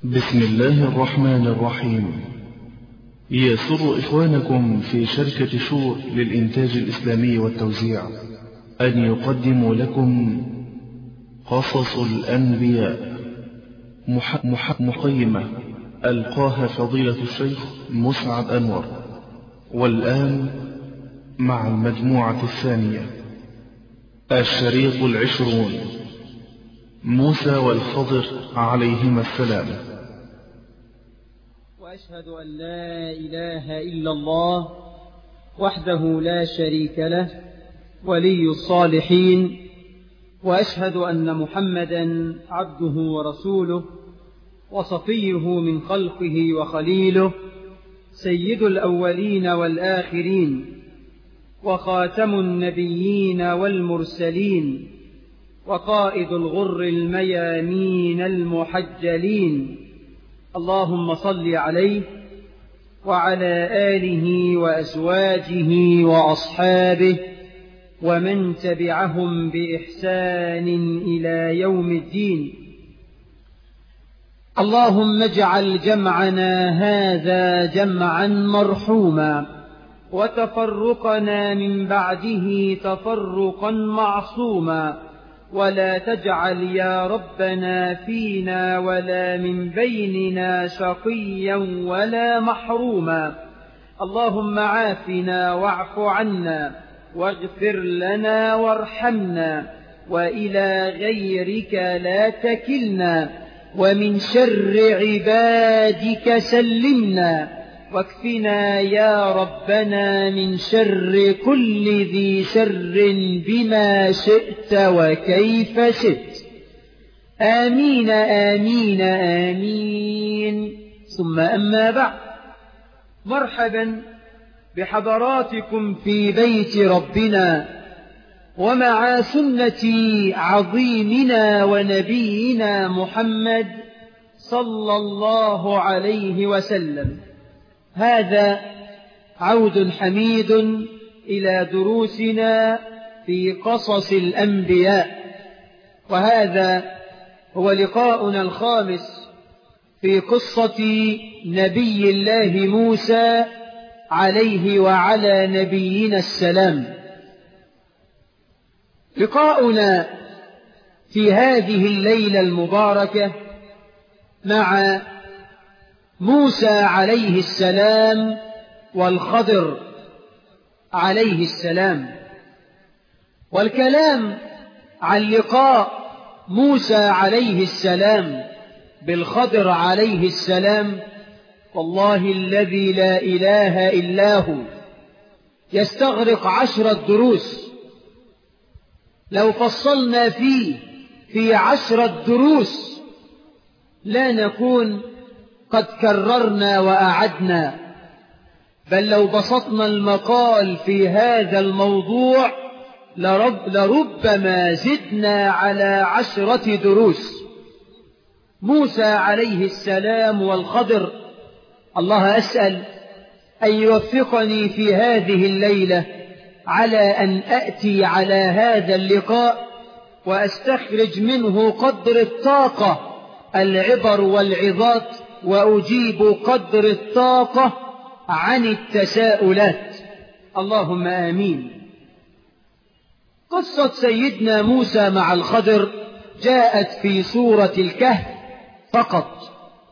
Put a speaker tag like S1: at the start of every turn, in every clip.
S1: بسم الله الرحمن الرحيم يسر إخوانكم في شركة شور للإنتاج الإسلامي والتوزيع أن يقدموا لكم قصص الأنبياء مح مح مقيمة ألقاها فضيلة الشيخ مسعد أنور والآن مع المجموعة الثانية الشريط العشرون موسى والخضر عليهما السلام
S2: وأشهد أن لا إله إلا الله وحده لا شريك له ولي الصالحين وأشهد أن محمدا عبده ورسوله وصفيه من خلقه وخليله سيد الأولين والآخرين وخاتم النبيين والمرسلين وقائد الغر الميامين المحجلين اللهم صل عليه وعلى آله وأزواجه وأصحابه ومن تبعهم بإحسان إلى يوم الدين اللهم اجعل جمعنا هذا جمعا مرحوما وتفرقنا من بعده تفرقا معصوما ولا تجعل يا ربنا فينا ولا من بيننا شقيا ولا محروما اللهم عافنا واعف عنا واغفر لنا وارحمنا وإلى غيرك لا تكلنا ومن شر عبادك سلمنا واكفنا يا ربنا من شر كل ذي شر بما شئت وكيف شئت آمين آمين آمين ثم أما بعد مرحبا بحضراتكم في بيت ربنا ومع سنة عظيمنا ونبينا محمد صلى الله عليه وسلم هذا عود حميد إلى دروسنا في قصص الأنبياء وهذا هو لقاؤنا الخامس في قصة نبي الله موسى عليه وعلى نبينا السلام لقاؤنا في هذه الليلة المباركة مع موسى عليه السلام والخضر عليه السلام والكلام عن لقاء موسى عليه السلام بالخضر عليه السلام والله الذي لا إله إلا هو يستغرق عشرة دروس لو فصلنا فيه في عشرة دروس لا نكون قد كررنا وأعدنا بل لو بسطنا المقال في هذا الموضوع لرب لربما زدنا على عشرة دروس موسى عليه السلام والخضر الله أسأل أن يوفقني في هذه الليلة على أن أأتي على هذا اللقاء وأستخرج منه قدر الطاقة العبر والعظات وأجيب قدر الطاقة عن التساؤلات اللهم آمين قصة سيدنا موسى مع الخضر جاءت في سورة الكهف فقط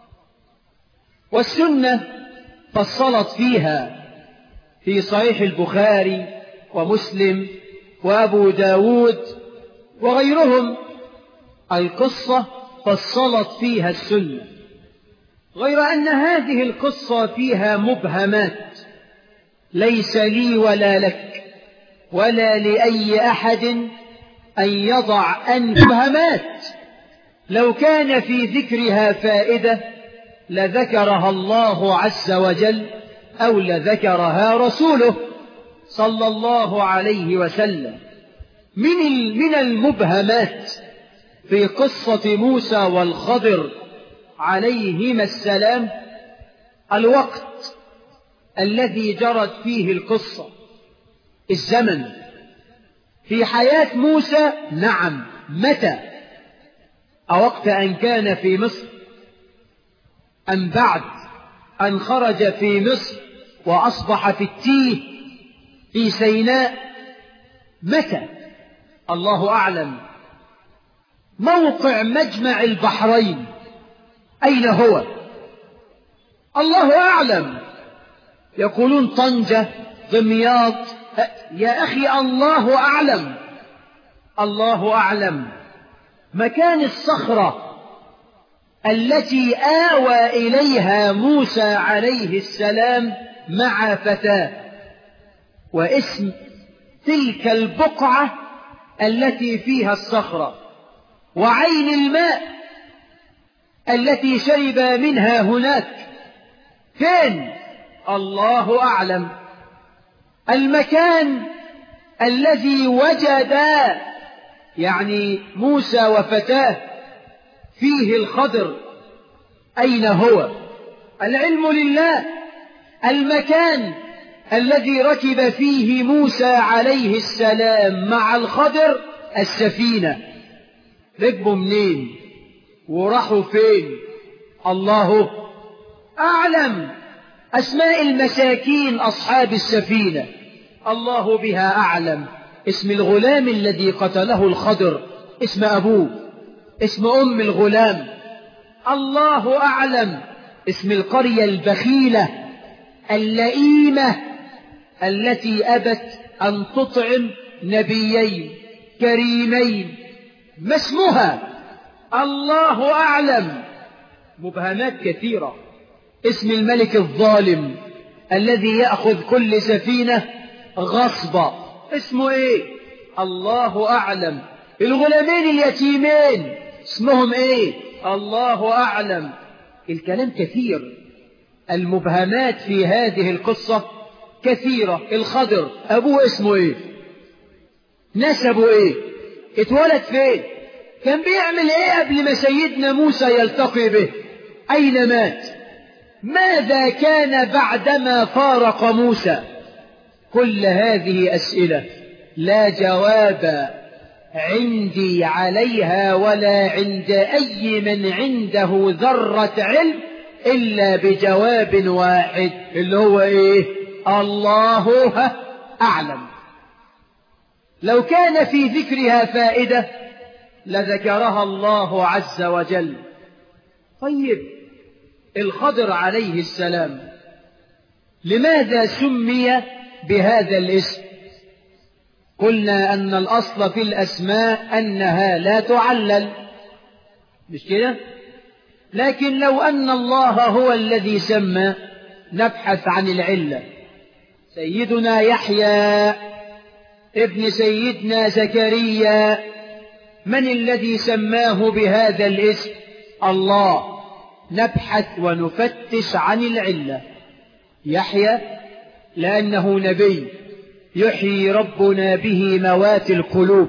S2: والسنة فصلت فيها في صحيح البخاري ومسلم وأبو داود وغيرهم القصة فصلت فيها السنة غير أن هذه القصة فيها مبهمات ليس لي ولا لك ولا لأي أحد أن يضع أن مبهمات لو كان في ذكرها فائدة لذكرها الله عز وجل أو لذكرها رسوله صلى الله عليه وسلم من من المبهمات في قصة موسى والخضر عليهما السلام الوقت الذي جرت فيه القصة الزمن في حياة موسى نعم متى أوقت أن كان في مصر أم بعد أن خرج في مصر وأصبح في التيه في سيناء متى الله أعلم موقع مجمع البحرين أين هو الله أعلم يقولون طنجة دمياط يا أخي الله أعلم الله أعلم مكان الصخرة التي آوى إليها موسى عليه السلام مع فتاه واسم تلك البقعة التي فيها الصخرة وعين الماء التي شرب منها هناك فين الله أعلم المكان الذي وجد يعني موسى وفتاه فيه الخضر أين هو العلم لله المكان الذي ركب فيه موسى عليه السلام مع الخضر السفينة ركبوا منين وراحوا فين الله أعلم أسماء المساكين أصحاب السفينة الله بها أعلم اسم الغلام الذي قتله الخضر اسم أبوه اسم أم الغلام الله أعلم اسم القرية البخيلة اللئيمة التي أبت أن تطعم نبيين كريمين ما اسمها الله أعلم مبهمات كثيرة اسم الملك الظالم الذي يأخذ كل سفينة غصبا اسمه ايه الله أعلم الغلامين اليتيمين اسمهم ايه الله أعلم الكلام كثير المبهمات في هذه القصة كثيرة الخضر أبوه اسمه ايه نسبه ايه اتولد فين كان بيعمل ايه قبل ما سيدنا موسى يلتقي به اين مات ماذا كان بعدما فارق موسى كل هذه أسئلة لا جواب عندي عليها ولا عند أي من عنده ذرة علم إلا بجواب واحد اللي هو إيه الله أعلم لو كان في ذكرها فائدة لذكرها الله عز وجل طيب الخضر عليه السلام لماذا سمي بهذا الاسم قلنا أن الأصل في الأسماء أنها لا تعلل مش كده لكن لو أن الله هو الذي سمى نبحث عن العلة سيدنا يحيى ابن سيدنا زكريا من الذي سماه بهذا الاسم الله نبحث ونفتش عن العلة يحيى لأنه نبي يحيي ربنا به موات القلوب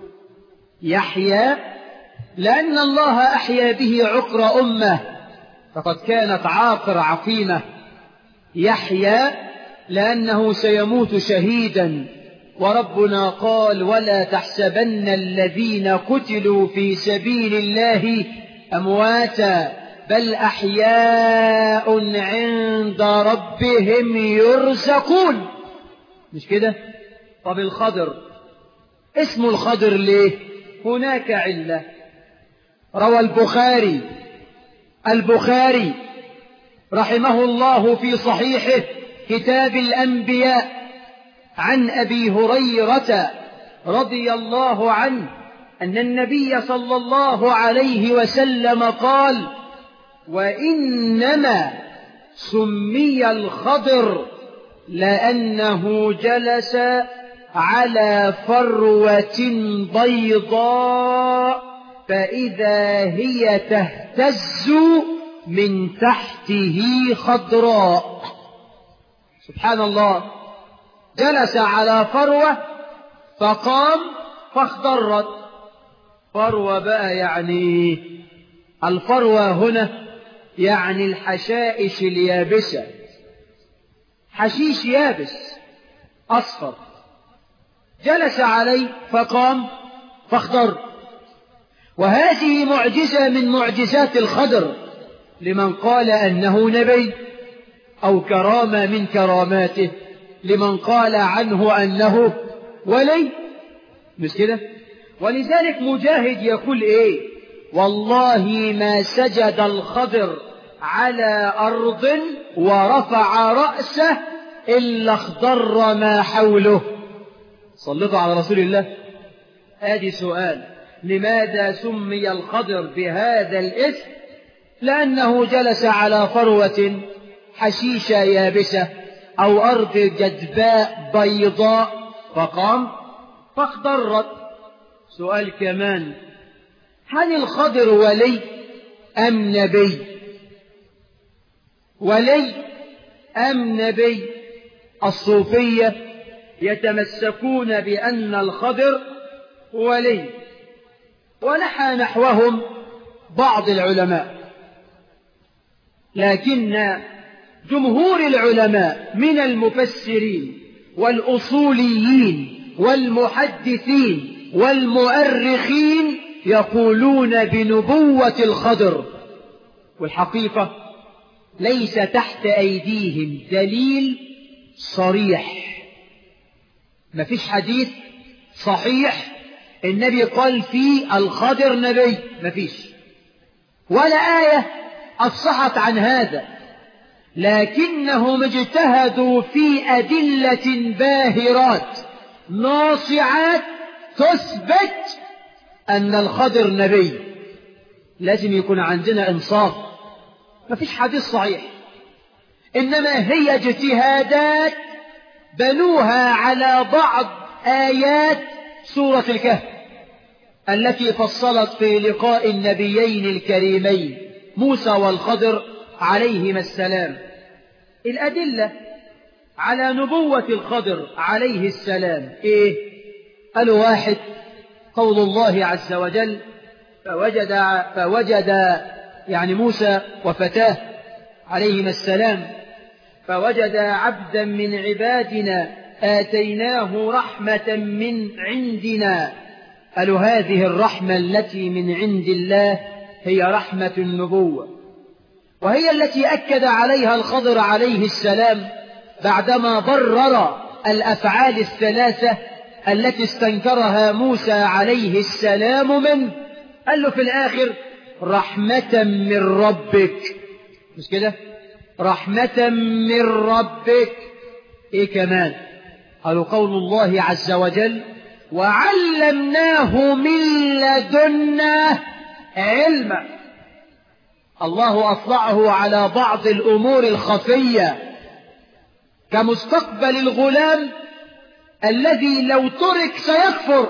S2: يحيى لأن الله أحيا به عقر أمة فقد كانت عاقر عقيمة يحيى لأنه سيموت شهيدا وربنا قال ولا تحسبن الذين قتلوا في سبيل الله أمواتا بل أحياء عند ربهم يرزقون مش كده طب الخضر اسم الخضر ليه هناك علة روى البخاري البخاري رحمه الله في صحيحه كتاب الأنبياء عن أبي هريرة رضي الله عنه أن النبي صلى الله عليه وسلم قال وإنما سمي الخضر لأنه جلس على فروة بيضاء فإذا هي تهتز من تحته خضراء سبحان الله جلس على فروة فقام فاخضرت فروة بقى يعني الفروة هنا يعني الحشائش اليابسة حشيش يابس أصفر جلس عليه فقام فاخضر وهذه معجزة من معجزات الخضر لمن قال أنه نبي أو كرامة من كراماته لمن قال عنه أنه ولي مش كده ولذلك مجاهد يقول إيه والله ما سجد الخضر على أرض ورفع رأسه إلا اخضر ما حوله صلتوا على رسول الله آدي سؤال لماذا سمي الخضر بهذا الاسم لأنه جلس على فروة حشيشة يابسة أو أرض جدباء بيضاء فقام فاخضرت سؤال كمان هل الخضر ولي أم نبي ولي أم نبي الصوفية يتمسكون بأن الخضر ولي ونحى نحوهم بعض العلماء لكن جمهور العلماء من المفسرين والأصوليين والمحدثين والمؤرخين يقولون بنبوة الخضر والحقيقة ليس تحت أيديهم دليل صريح ما فيش حديث صحيح النبي قال فيه الخضر نبي ما فيش ولا آية أفصحت عن هذا لكنهم اجتهدوا في أدلة باهرات ناصعات تثبت أن الخضر نبي لازم يكون عندنا إنصاف ما فيش حديث صحيح إنما هي اجتهادات بنوها على بعض آيات سورة الكهف التي فصلت في لقاء النبيين الكريمين موسى والخضر عليهما السلام الأدلة على نبوة الخضر عليه السلام إيه قالوا واحد قول الله عز وجل فوجد, فوجد يعني موسى وفتاه عليهما السلام فوجد عبدا من عبادنا آتيناه رحمة من عندنا قالوا هذه الرحمة التي من عند الله هي رحمة النبوة وهي التي أكد عليها الخضر عليه السلام بعدما برر الأفعال الثلاثة التي استنكرها موسى عليه السلام منه قال له في الآخر رحمة من ربك مش كده رحمة من ربك ايه كمان قالوا قول الله عز وجل وعلمناه من لدنا علما الله أطلعه على بعض الأمور الخفية كمستقبل الغلام الذي لو ترك سيكفر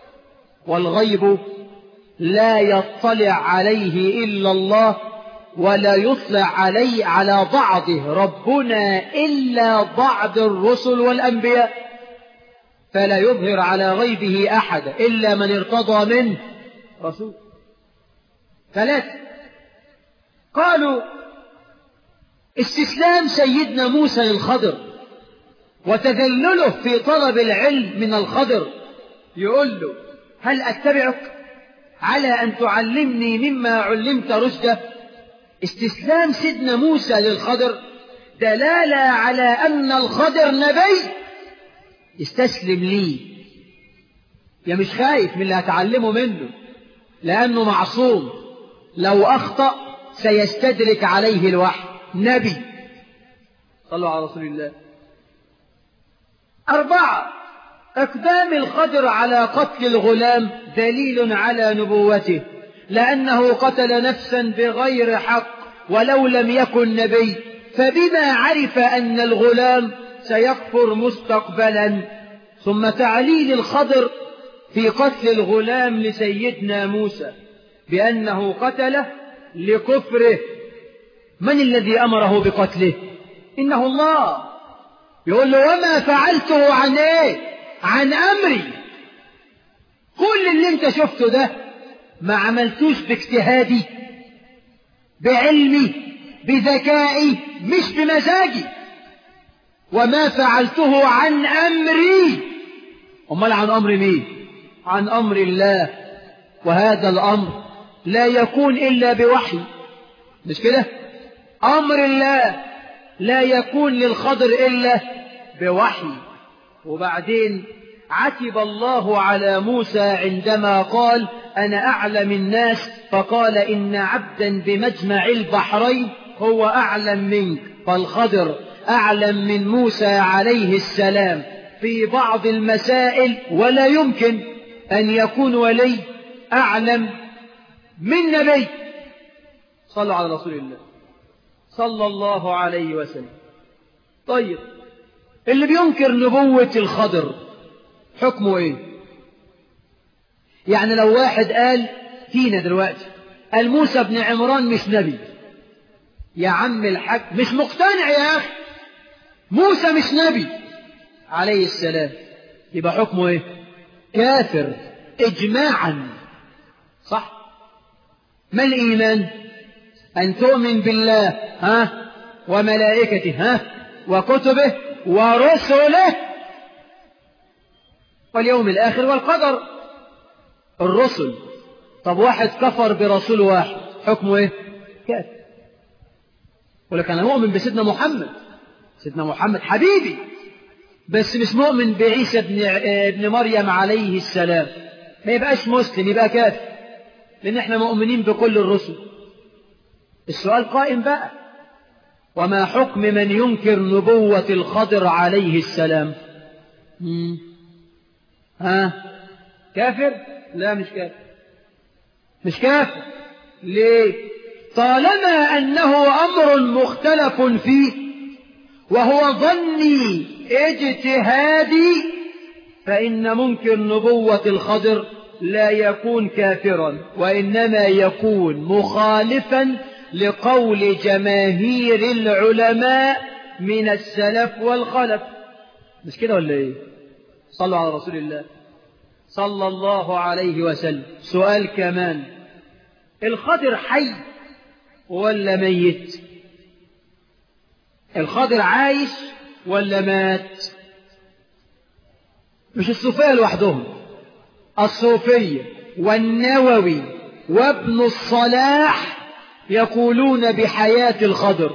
S2: والغيب لا يطلع عليه إلا الله ولا يطلع عليه على بعضه ربنا إلا بعض الرسل والأنبياء فلا يظهر على غيبه أحد إلا من ارتضى منه رسول ثلاثة قالوا استسلام سيدنا موسى للخضر وتذلله في طلب العلم من الخضر يقول له هل أتبعك على أن تعلمني مما علمت رشدا استسلام سيدنا موسى للخضر دلالة على أن الخضر نبي استسلم لي يا مش خايف من اللي هتعلمه منه لأنه معصوم لو أخطأ سيستدرك عليه الوحي نبي صلوا على رسول الله أربعة إقدام الخضر على قتل الغلام دليل على نبوته لأنه قتل نفسا بغير حق ولو لم يكن نبي فبما عرف أن الغلام سيكفر مستقبلا ثم تعليل الخضر في قتل الغلام لسيدنا موسى بأنه قتله لكفره من الذي أمره بقتله إنه الله يقول له وما فعلته عن ايه عن أمري كل اللي انت شفته ده ما عملتوش باجتهادي بعلمي بذكائي مش بمزاجي وما فعلته عن أمري أمال عن أمر مين عن أمر الله وهذا الأمر لا يكون إلا بوحي مش كده أمر الله لا يكون للخضر إلا بوحي وبعدين عتب الله على موسى عندما قال أنا أعلم الناس فقال إن عبدا بمجمع البحرين هو أعلم منك فالخضر أعلم من موسى عليه السلام في بعض المسائل ولا يمكن أن يكون ولي أعلم من نبي صلوا على رسول الله صلى الله عليه وسلم طيب اللي بينكر نبوة الخضر حكمه ايه يعني لو واحد قال فينا دلوقتي قال موسى بن عمران مش نبي يا عم الحاج مش مقتنع يا اخي موسى مش نبي عليه السلام يبقى حكمه ايه كافر اجماعا صح ما الايمان ان تؤمن بالله ها وملائكته ها وكتبه ورسله واليوم الآخر والقدر الرسل طب واحد كفر برسول واحد حكمه ايه كافر ولكن انا مؤمن بسيدنا محمد سيدنا محمد حبيبي بس مش مؤمن بعيسى ابن ابن مريم عليه السلام ما يبقاش مسلم يبقى كافر لان احنا مؤمنين بكل الرسل السؤال قائم بقى وما حكم من ينكر نبوة الخضر عليه السلام مم. ها كافر لا مش كافر مش كافر ليه طالما أنه أمر مختلف فيه وهو ظني اجتهادي فإن منكر نبوة الخضر لا يكون كافرا وإنما يكون مخالفا لقول جماهير العلماء من السلف والخلف مش كده ولا ايه صلوا على رسول الله صلى الله عليه وسلم سؤال كمان الخضر حي ولا ميت الخضر عايش ولا مات مش الصوفية لوحدهم الصوفية والنووي وابن الصلاح يقولون بحياة الخضر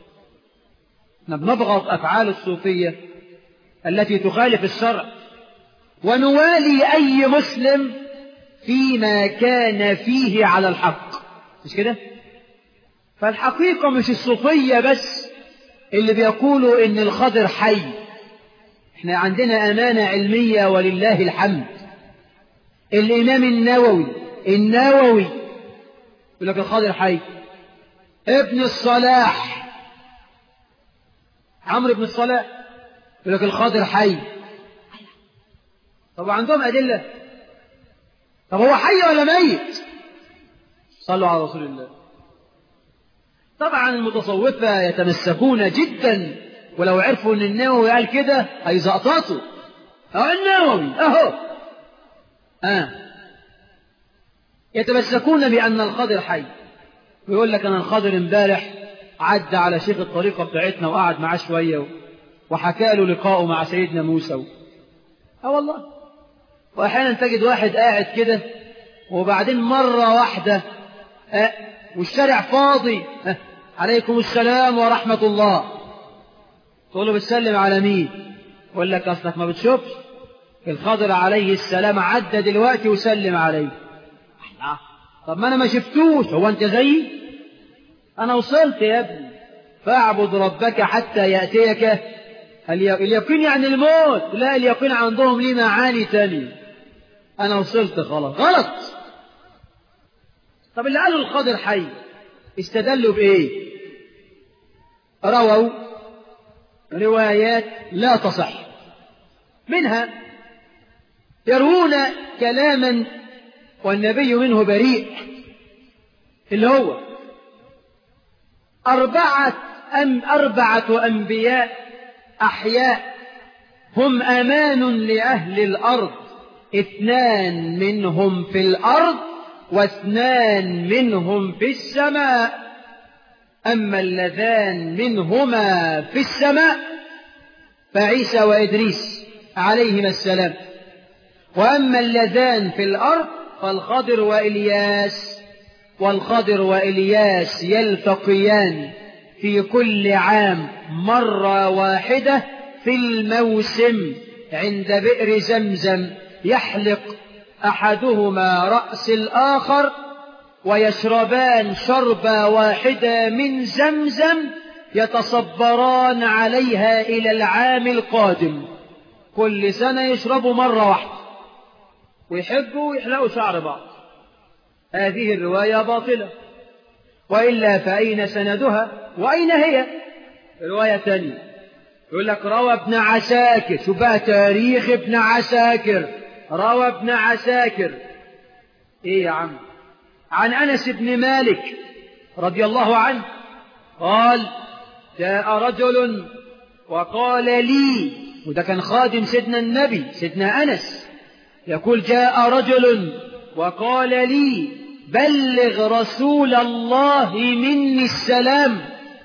S2: نبغض أفعال الصوفية التي تخالف الشرع ونوالي أي مسلم فيما كان فيه على الحق مش كده فالحقيقة مش الصوفية بس اللي بيقولوا إن الخضر حي احنا عندنا أمانة علمية ولله الحمد الإمام النووي النووي يقول لك الخضر حي ابن الصلاح عمرو بن الصلاح يقول لك الخضر حي طب عندهم أدلة طب هو حي ولا ميت صلوا على رسول الله طبعا المتصوفة يتمسكون جدا ولو عرفوا ان النووي قال كده هيزقططوا اهو النووي اهو آه. يتمسكون بأن الخضر حي ويقول لك أنا الخضر امبارح عدى على شيخ الطريقة بتاعتنا وقعد معاه شوية وحكى له لقاءه مع سيدنا موسى اه والله وأحيانا تجد واحد قاعد كده وبعدين مرة واحدة آه والشارع فاضي آه عليكم السلام ورحمة الله تقول له بتسلم على مين يقول لك أصلك ما بتشوفش الخضر عليه السلام عدى دلوقتي وسلم عليه طب ما أنا ما شفتوش هو أنت زيي أنا وصلت يا ابني فاعبد ربك حتى يأتيك اليقين يعني الموت لا اليقين عندهم ليه معاني تانية أنا وصلت خلاص غلط طب اللي قالوا الخضر حي استدلوا بإيه رووا روايات لا تصح منها يروون كلاما والنبي منه بريء اللي هو أربعة أم أربعة أنبياء أحياء هم أمان لأهل الأرض اثنان منهم في الأرض واثنان منهم في السماء أما اللذان منهما في السماء فعيسى وإدريس عليهما السلام وأما اللذان في الأرض فالخضر وإلياس والخضر وإلياس يلتقيان في كل عام مرة واحدة في الموسم عند بئر زمزم يحلق أحدهما رأس الآخر ويشربان شربة واحدة من زمزم يتصبران عليها إلى العام القادم كل سنة يشربوا مرة واحدة ويحبوا ويحلقوا شعر بعض هذه الرواية باطلة وإلا فأين سندها وأين هي رواية ثانية يقول لك روى ابن عساكر شو بقى تاريخ ابن عساكر روى ابن عساكر ايه يا عم عن أنس بن مالك رضي الله عنه قال جاء رجل وقال لي وده كان خادم سيدنا النبي سيدنا أنس يقول جاء رجل وقال لي بلغ رسول الله مني السلام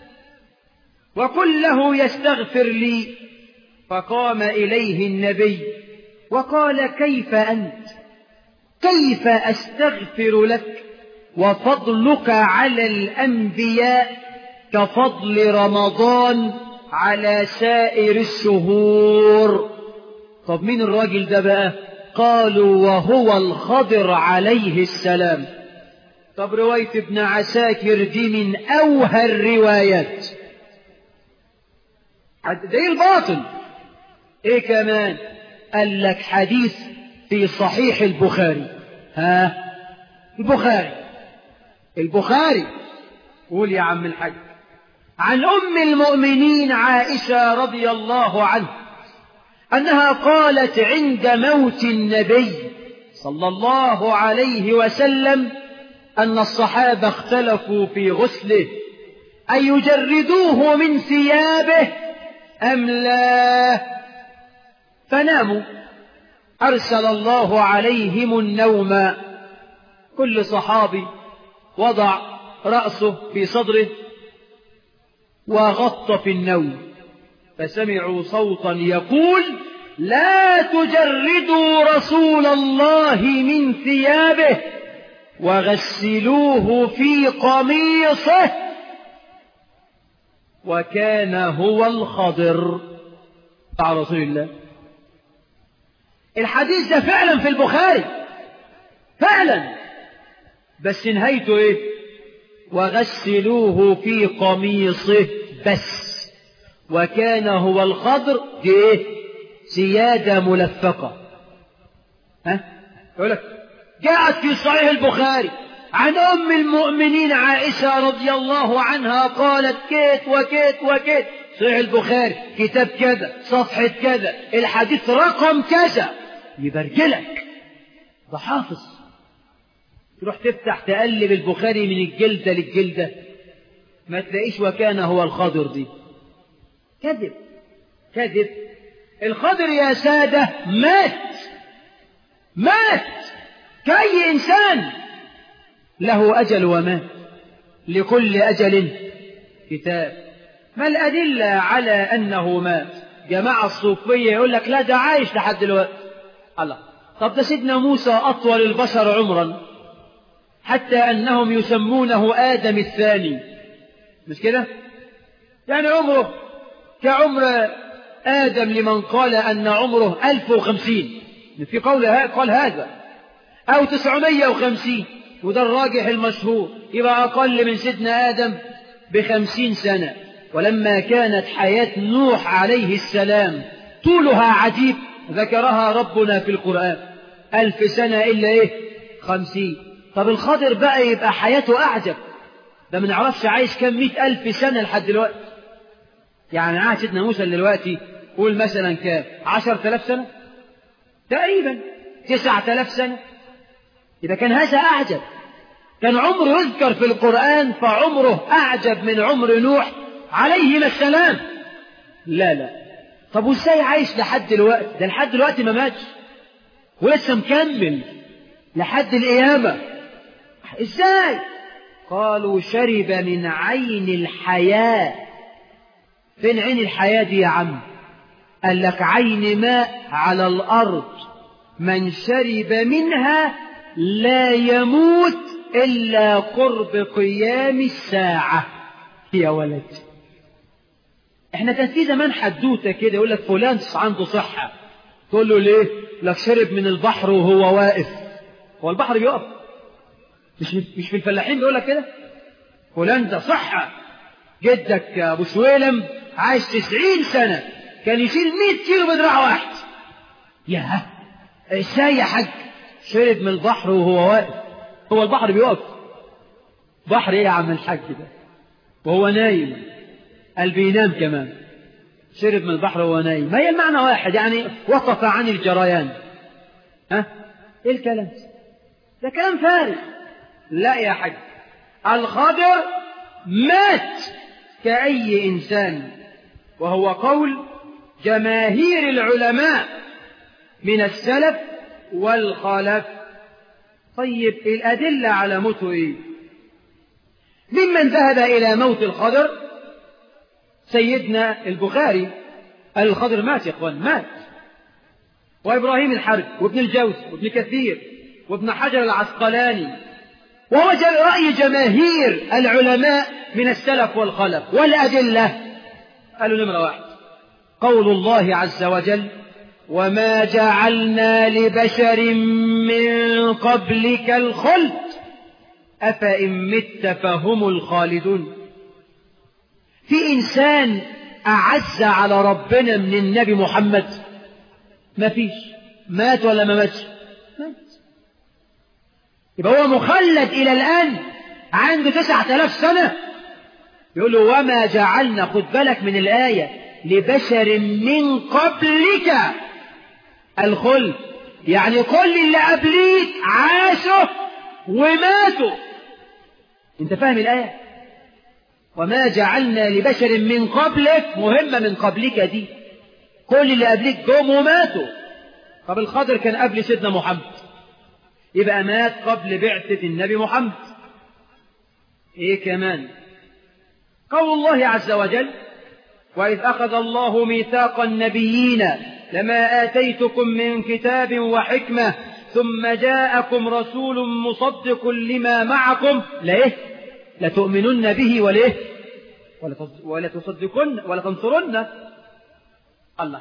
S2: وقل له يستغفر لي فقام إليه النبي وقال كيف أنت كيف أستغفر لك وفضلك على الأنبياء كفضل رمضان على سائر الشهور طب مين الراجل ده بقى قالوا وهو الخضر عليه السلام طب رواية ابن عساكر دي من أوهى الروايات ده ايه الباطل ايه كمان قال لك حديث في صحيح البخاري ها البخاري البخاري قول يا عم الحاج عن أم المؤمنين عائشة رضي الله عنها أنها قالت عند موت النبي صلى الله عليه وسلم أن الصحابة اختلفوا في غسله أن يجردوه من ثيابه أم لا فناموا أرسل الله عليهم النوم كل صحابي وضع رأسه في صدره وغط في النوم فسمعوا صوتا يقول لا تجردوا رسول الله من ثيابه وغسلوه في قميصه وكان هو الخضر بتاع رسول الله الحديث ده فعلا في البخاري فعلا بس نهايته ايه وغسلوه في قميصه بس وكان هو الخضر دي ايه سيادة ملفقة ها يقول لك جاءت في صحيح البخاري عن أم المؤمنين عائشة رضي الله عنها قالت كيت وكيت وكيت صحيح البخاري كتاب كذا صفحة كذا الحديث رقم كذا يبرجلك ده حافظ تروح تفتح تقلب البخاري من الجلدة للجلدة ما تلاقيش وكان هو الخضر دي كذب كذب الخضر يا سادة مات مات كأي إنسان له أجل ومات لكل أجل كتاب ما الأدلة على أنه مات جماعة الصوفية يقول لك لا ده عايش لحد دلوقتي الله طب ده سيدنا موسى أطول البشر عمرا حتى أنهم يسمونه آدم الثاني مش كده يعني عمره كعمر آدم لمن قال أن عمره ألف وخمسين في قول قال هذا أو تسعمية وخمسين وده الراجح المشهور يبقى أقل من سيدنا آدم بخمسين سنة ولما كانت حياة نوح عليه السلام طولها عجيب ذكرها ربنا في القرآن ألف سنة إلا إيه خمسين طب الخضر بقى يبقى حياته أعجب ده ما نعرفش عايش كم مئة ألف سنة لحد دلوقتي يعني عهد سيدنا موسى دلوقتي قول مثلا كام عشر تلاف سنة تقريبا تسعة تلاف سنة إذا كان هذا أعجب كان عمره يذكر في القرآن فعمره أعجب من عمر نوح عليهما السلام لا لا طب وازاي عايش لحد دلوقتي ده لحد دلوقتي ما ماتش ولسه مكمل لحد القيامة ازاي قالوا شرب من عين الحياة فين عين الحياة دي يا عم قال لك عين ماء على الأرض من شرب منها لا يموت إلا قرب قيام الساعة يا ولد احنا كان في زمان حدوته كده يقول لك فلان عنده صحة تقول له ليه لك شرب من البحر وهو واقف هو البحر بيقف مش مش في الفلاحين بيقول لك كده فلان ده صحة جدك يا ابو سويلم عايش تسعين سنة كان يشيل مئة كيلو بدراع واحد يا ازاي يا حاج شرب من البحر وهو واقف هو البحر بيقف بحر ايه يا عم الحاج ده وهو نايم قال بينام كمان شرب من البحر وهو نايم ما هي المعنى واحد يعني وقف عن الجريان ها ايه الكلام ده كلام فارغ لا يا حاج الخضر مات كأي إنسان وهو قول جماهير العلماء من السلف والخلف طيب الأدلة على موته إيه ممن ذهب إلى موت الخضر سيدنا البخاري الخضر مات يا اخوان مات وإبراهيم الحرب وابن الجوز وابن كثير وابن حجر العسقلاني وهو رأي جماهير العلماء من السلف والخلف والأدلة قالوا نمرة واحد قول الله عز وجل وما جعلنا لبشر من قبلك الخلد أفإن مت فهم الخالدون في إنسان أعز على ربنا من النبي محمد ما فيش مات ولا ما ماتش مات يبقى هو مخلد إلى الآن عنده تسعة آلاف سنة يقول له وما جعلنا خد بالك من الآية لبشر من قبلك الخلد يعني كل اللي قبليك عاشوا وماتوا انت فاهم الآية وما جعلنا لبشر من قبلك مهمة من قبلك دي كل اللي قبلك جم وماتوا طب الخضر كان قبل سيدنا محمد يبقى مات قبل بعثة النبي محمد ايه كمان قول الله عز وجل وإذ أخذ الله ميثاق النبيين لما آتيتكم من كتاب وحكمة ثم جاءكم رسول مصدق لما معكم ليه لتؤمنن به وليه ولا تصدقن ولا تنصرن الله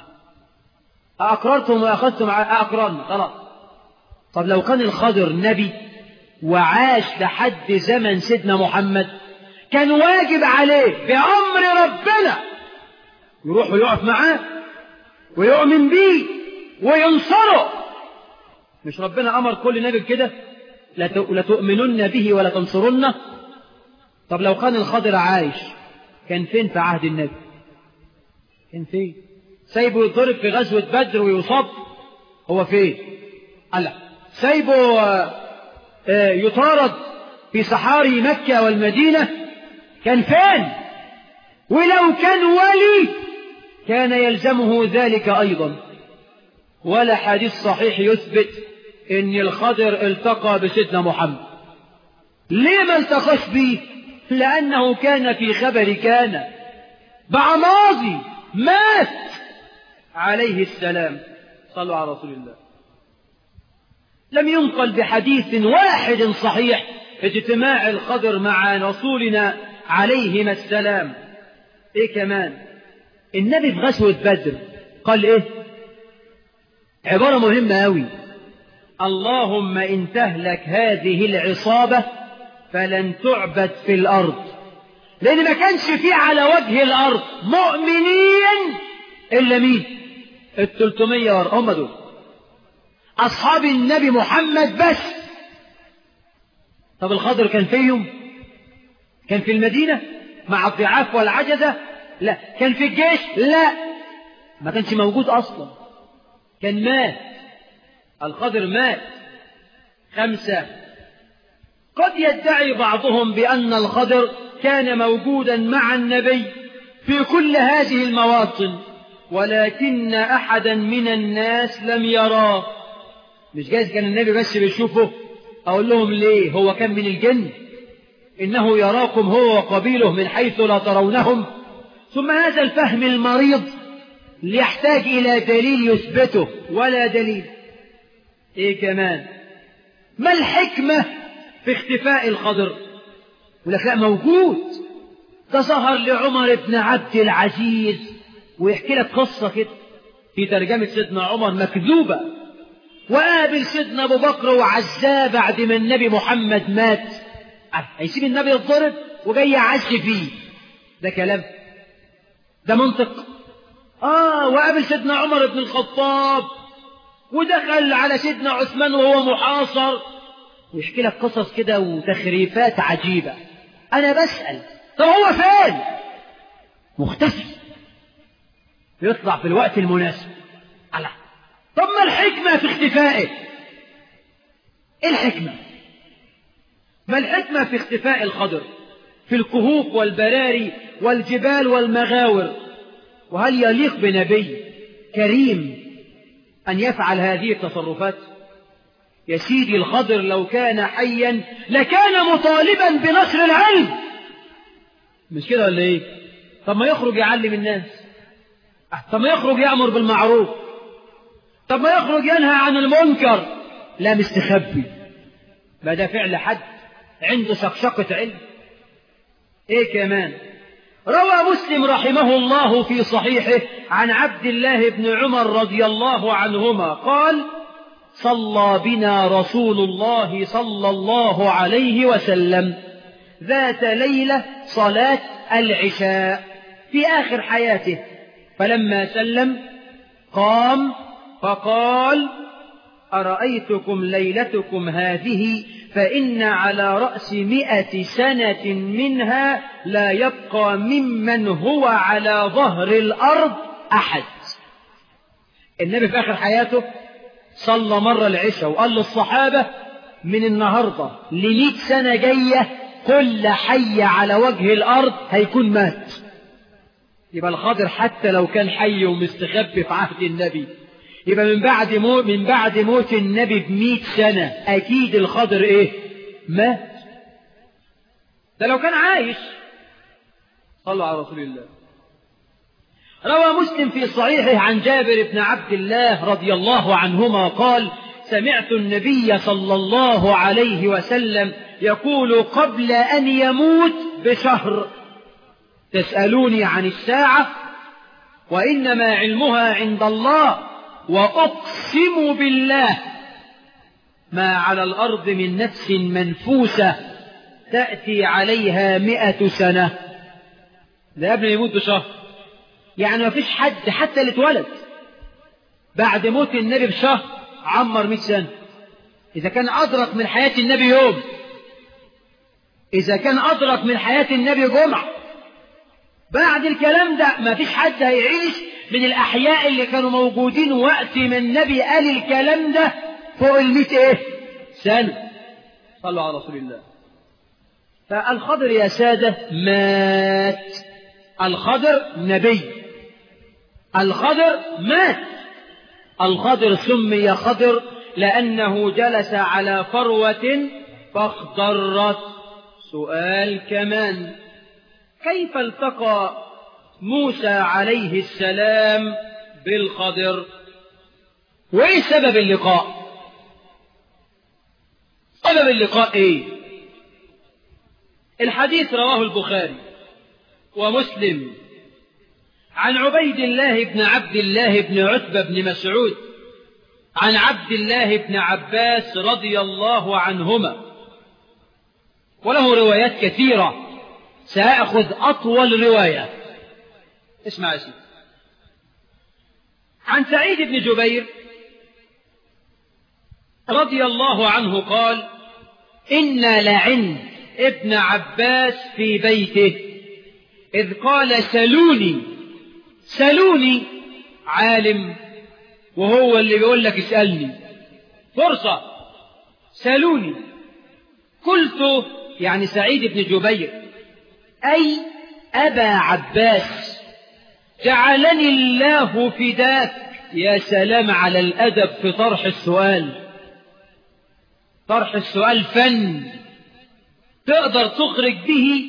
S2: أأقررتم وأخذتم أقررنا خلاص طب لو كان الخضر نبي وعاش لحد زمن سيدنا محمد كان واجب عليه بأمر ربنا يروح ويقف معاه ويؤمن بيه وينصره مش ربنا أمر كل نبي بكده لتؤمنن به ولا تنصرنه طب لو كان الخضر عايش كان فين في عهد النبي كان فين سايبه يضرب في غزوة بدر ويصاب هو فين الله سايبه يطارد في صحاري مكة والمدينة كان فين ولو كان ولي كان يلزمه ذلك أيضا ولا حديث صحيح يثبت ان الخضر التقى بسيدنا محمد ليه ما التقاش بيه لأنه كان في خبر كان بقى ماضي مات عليه السلام صلوا على رسول الله لم ينقل بحديث واحد صحيح اجتماع الخضر مع رسولنا عليهما السلام ايه كمان النبي في غزوة بدر قال ايه عبارة مهمة أوي اللهم إن تهلك هذه العصابة فلن تعبد في الأرض لأن ما كانش فيه على وجه الأرض مؤمنين إلا مين التلتمية هم دول أصحاب النبي محمد بس طب الخضر كان فيهم كان في المدينة مع الضعاف والعجزة لا كان في الجيش لا ما كانش موجود أصلا كان مات الخضر مات خمسة قد يدعي بعضهم بأن الخضر كان موجودا مع النبي في كل هذه المواطن ولكن أحدا من الناس لم يراه مش جايز كان النبي بس بيشوفه أقول لهم ليه هو كان من الجن إنه يراكم هو وقبيله من حيث لا ترونهم ثم هذا الفهم المريض يحتاج إلى دليل يثبته ولا دليل إيه كمان ما الحكمة في اختفاء الخضر يقول لك لا موجود ده ظهر لعمر بن عبد العزيز ويحكي لك قصة كده في ترجمة سيدنا عمر مكذوبة وقابل سيدنا أبو بكر وعزاه بعد ما النبي محمد مات هيسيب النبي يتضرب وجاي يعز فيه ده كلام ده منطق آه وقابل سيدنا عمر بن الخطاب ودخل على سيدنا عثمان وهو محاصر ويحكي لك قصص كده وتخريفات عجيبة أنا بسأل طب هو فين؟ مختفي يطلع في الوقت المناسب على طب ما الحكمة في اختفائه؟ إيه الحكمة؟ ما الحكمة في اختفاء الخضر؟ في الكهوف والبراري والجبال والمغاور وهل يليق بنبي كريم أن يفعل هذه التصرفات يا سيدي الخضر لو كان حيا لكان مطالبا بنشر العلم مش كده ولا ايه طب ما يخرج يعلم الناس طب ما يخرج يأمر بالمعروف طب ما يخرج ينهى عن المنكر لا مستخبي ما ده فعل حد عنده شقشقة علم ايه كمان روى مسلم رحمه الله في صحيحه عن عبد الله بن عمر رضي الله عنهما قال صلى بنا رسول الله صلى الله عليه وسلم ذات ليلة صلاة العشاء في آخر حياته فلما سلم قام فقال أرأيتكم ليلتكم هذه فإن على رأس مئة سنة منها لا يبقى ممن هو على ظهر الأرض أحد النبي في آخر حياته صلى مرة العشاء وقال للصحابة من النهاردة لمئة سنة جاية كل حي على وجه الأرض هيكون مات يبقى الخضر حتى لو كان حي ومستخبي في عهد النبي يبقى من بعد موت من بعد موت النبي بمئة سنة أكيد الخضر إيه؟ مات ده لو كان عايش صلوا على رسول الله روى مسلم في صحيحه عن جابر بن عبد الله رضي الله عنهما قال سمعت النبي صلى الله عليه وسلم يقول قبل أن يموت بشهر تسألوني عن الساعة وإنما علمها عند الله وأقسم بالله ما على الأرض من نفس منفوسة تأتي عليها مئة سنة ده قبل يموت بشهر يعني ما فيش حد حتى اللي اتولد بعد موت النبي بشهر عمر مئة سنة إذا كان أدرك من حياة النبي يوم إذا كان أدرك من حياة النبي جمعة بعد الكلام ده ما فيش حد هيعيش من الأحياء اللي كانوا موجودين وقت ما النبي قال الكلام ده فوق المئة إيه سنة صلوا على رسول الله فالخضر يا سادة مات الخضر نبي الخضر مات الخضر سمي خضر لأنه جلس على فروة فاخضرت سؤال كمان كيف التقى موسى عليه السلام بالخضر وايه سبب اللقاء سبب اللقاء ايه الحديث رواه البخاري ومسلم عن عبيد الله بن عبد الله بن عتبة بن مسعود عن عبد الله بن عباس رضي الله عنهما وله روايات كثيرة سأخذ أطول رواية اسمع اسمع عن سعيد بن جبير رضي الله عنه قال إنا لعند ابن عباس في بيته إذ قال سلوني سلوني عالم وهو اللي بيقول لك اسألني فرصة سلوني قلت يعني سعيد بن جبير أي أبا عباس جعلني الله فداك يا سلام على الأدب في طرح السؤال طرح السؤال فن تقدر تخرج به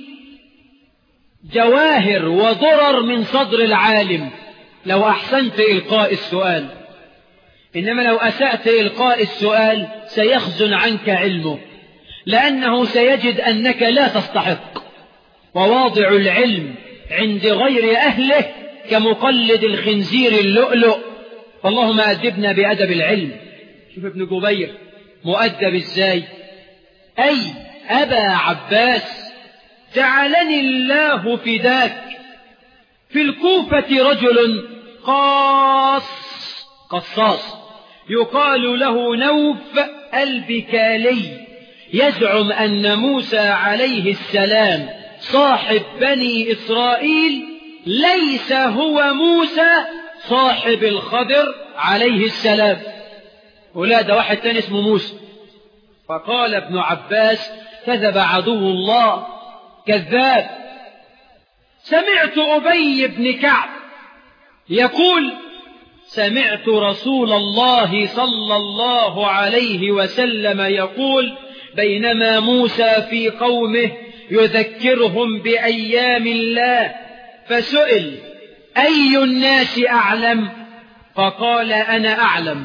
S2: جواهر وضرر من صدر العالم لو أحسنت إلقاء السؤال إنما لو أسأت إلقاء السؤال سيخزن عنك علمه لأنه سيجد أنك لا تستحق وواضع العلم عند غير أهله كمقلد الخنزير اللؤلؤ فاللهم أدبنا بأدب العلم شوف ابن جبير مؤدب ازاي أي أبا عباس جعلني الله فداك في الكوفة رجل قاص قصاص يقال له نوف البكالي يزعم أن موسى عليه السلام صاحب بني إسرائيل ليس هو موسى صاحب الخضر عليه السلام ولا ده واحد تاني اسمه موسى فقال ابن عباس كذب عدو الله كذاب سمعت أبي بن كعب يقول سمعت رسول الله صلى الله عليه وسلم يقول بينما موسى في قومه يذكرهم بأيام الله فسئل أي الناس أعلم فقال أنا أعلم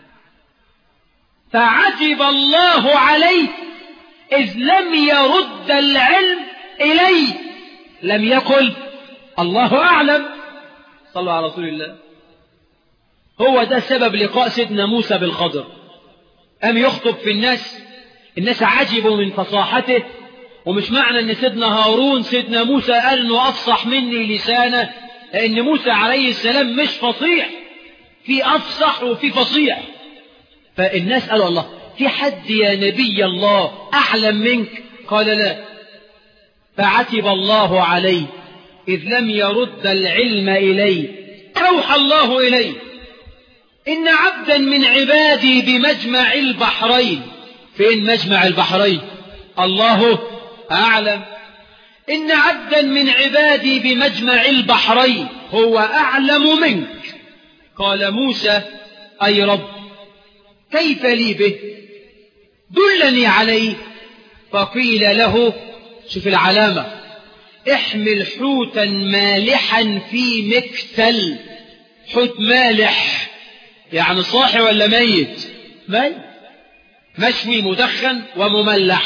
S2: فعجب الله عليه إذ لم يرد العلم إليه لم يقل الله أعلم صلوا على رسول الله هو ده سبب لقاء سيدنا موسى بالخضر أم يخطب في الناس الناس عجبوا من فصاحته ومش معنى ان سيدنا هارون سيدنا موسى قال انه افصح مني لسانه لان موسى عليه السلام مش فصيح في افصح وفي فصيح فالناس قالوا الله في حد يا نبي الله اعلم منك قال لا فعتب الله عليه اذ لم يرد العلم اليه اوحى الله اليه ان عبدا من عبادي بمجمع البحرين فين مجمع البحرين الله أعلم إن عبدا من عبادي بمجمع البحرين هو أعلم منك قال موسى أي رب كيف لي به دلني عليه فقيل له شوف العلامة احمل حوتا مالحا في مكتل حوت مالح يعني صاحي ولا ميت ميت مشوي مدخن ومملح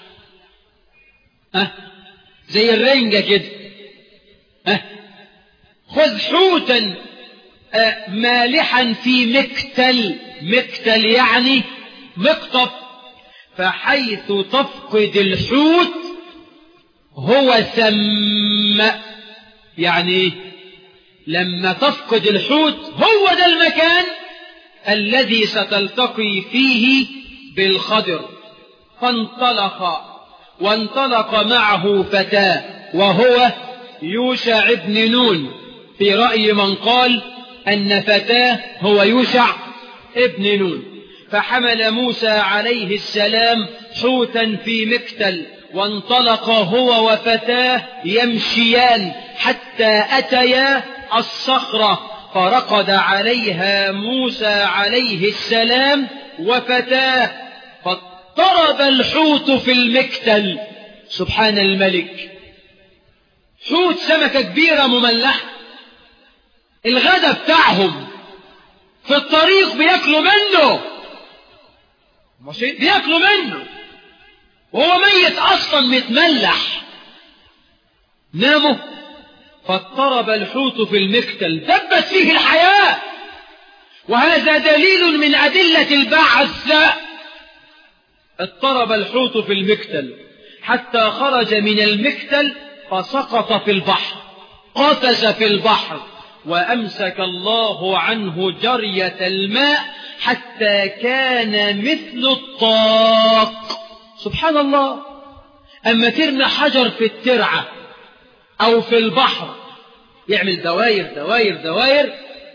S2: أه؟ زي الرنجة كده أه؟ خذ حوتا أه مالحا في مكتل مكتل يعني مقطف فحيث تفقد الحوت هو ثم يعني لما تفقد الحوت هو ده المكان الذي ستلتقي فيه بالخضر فانطلق وانطلق معه فتاه وهو يوشع بن نون في رأي من قال أن فتاه هو يوشع ابن نون فحمل موسى عليه السلام حوتا في مكتل وانطلق هو وفتاه يمشيان حتى أتيا الصخرة فرقد عليها موسى عليه السلام وفتاه فاضطرب الحوت في المكتل سبحان الملك حوت سمكة كبيرة مملحة الغدا بتاعهم في الطريق بياكلوا منه ماشي بياكلوا منه وهو ميت اصلا متملح ناموا فاضطرب الحوت في المكتل دبت فيه الحياة وهذا دليل من أدلة البعث اضطرب الحوت في المكتل حتى خرج من المكتل فسقط في البحر قفز في البحر وأمسك الله عنه جرية الماء حتى كان مثل الطاق سبحان الله أما ترمي حجر في الترعة أو في البحر يعمل دواير دواير دواير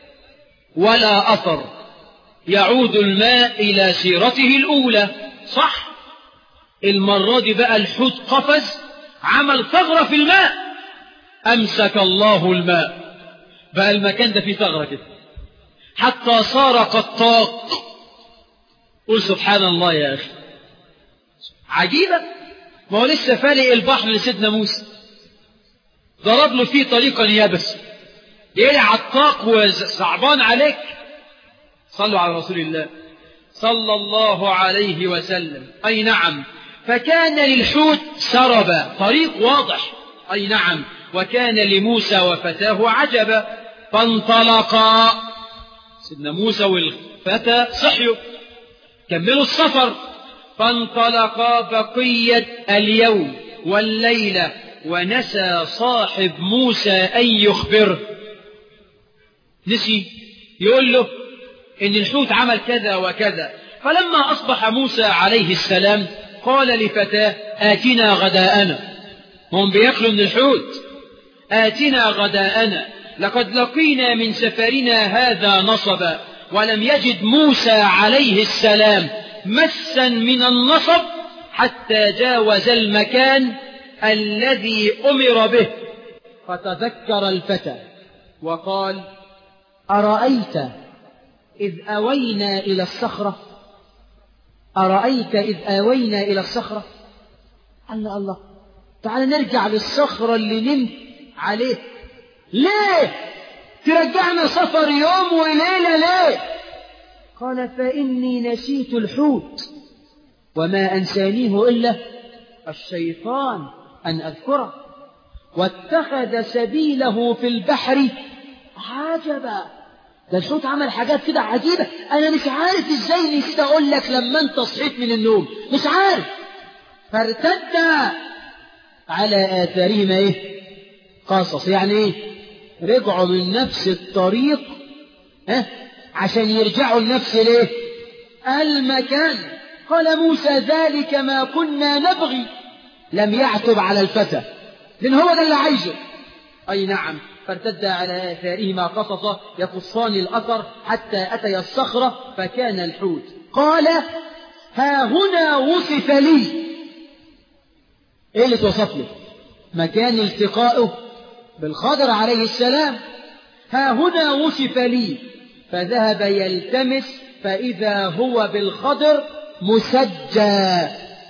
S2: ولا أثر يعود الماء إلى سيرته الأولى صح المرة دي بقى الحوت قفز عمل ثغرة في الماء أمسك الله الماء بقى المكان ده فيه ثغرة كده حتى صار قطاق قل سبحان الله يا أخي عجيبة ما هو لسه فالق البحر لسيدنا موسى ضرب له فيه طريقا يابس ايه عطاق وصعبان عليك صلوا على رسول الله صلى الله عليه وسلم أي نعم فكان للحوت سربا طريق واضح أي نعم وكان لموسى وفتاه عجبا فانطلقا سيدنا موسى والفتى صحيوا كملوا السفر فانطلقا بقية اليوم والليلة ونسى صاحب موسى أن يخبره نسي يقول له إن الحوت عمل كذا وكذا فلما أصبح موسى عليه السلام قال لفتاه آتنا غداءنا هم بياكلوا من الحوت آتنا غداءنا لقد لقينا من سفرنا هذا نصبا ولم يجد موسى عليه السلام مسا من النصب حتى جاوز المكان الذي أمر به فتذكر الفتى وقال أرأيت إذ أوينا إلى الصخرة أرأيت إذ آوينا إلى الصخرة الله الله تعال نرجع للصخرة اللي نمت عليه ليه ترجعنا سفر يوم وليلة ليه قال فإني نسيت الحوت وما أنسانيه إلا الشيطان أن أذكره واتخذ سبيله في البحر عجبا ده الحوت عمل حاجات كده عجيبة أنا مش عارف إزاي نسيت أقول لك لما أنت صحيت من النوم مش عارف فارتد على آثارهما إيه قصص يعني إيه رجعوا من نفس الطريق ها عشان يرجعوا لنفس الايه المكان قال موسى ذلك ما كنا نبغي لم يعتب على الفتى لان هو ده اللي عايزه اي نعم فارتد على آثارهما قصصا يقصان الأثر حتى أتي الصخرة فكان الحوت قال ها هنا وصف لي ايه اللي توصف له مكان التقائه بالخضر عليه السلام ها هنا وصف لي فذهب يلتمس فإذا هو بالخضر مسجى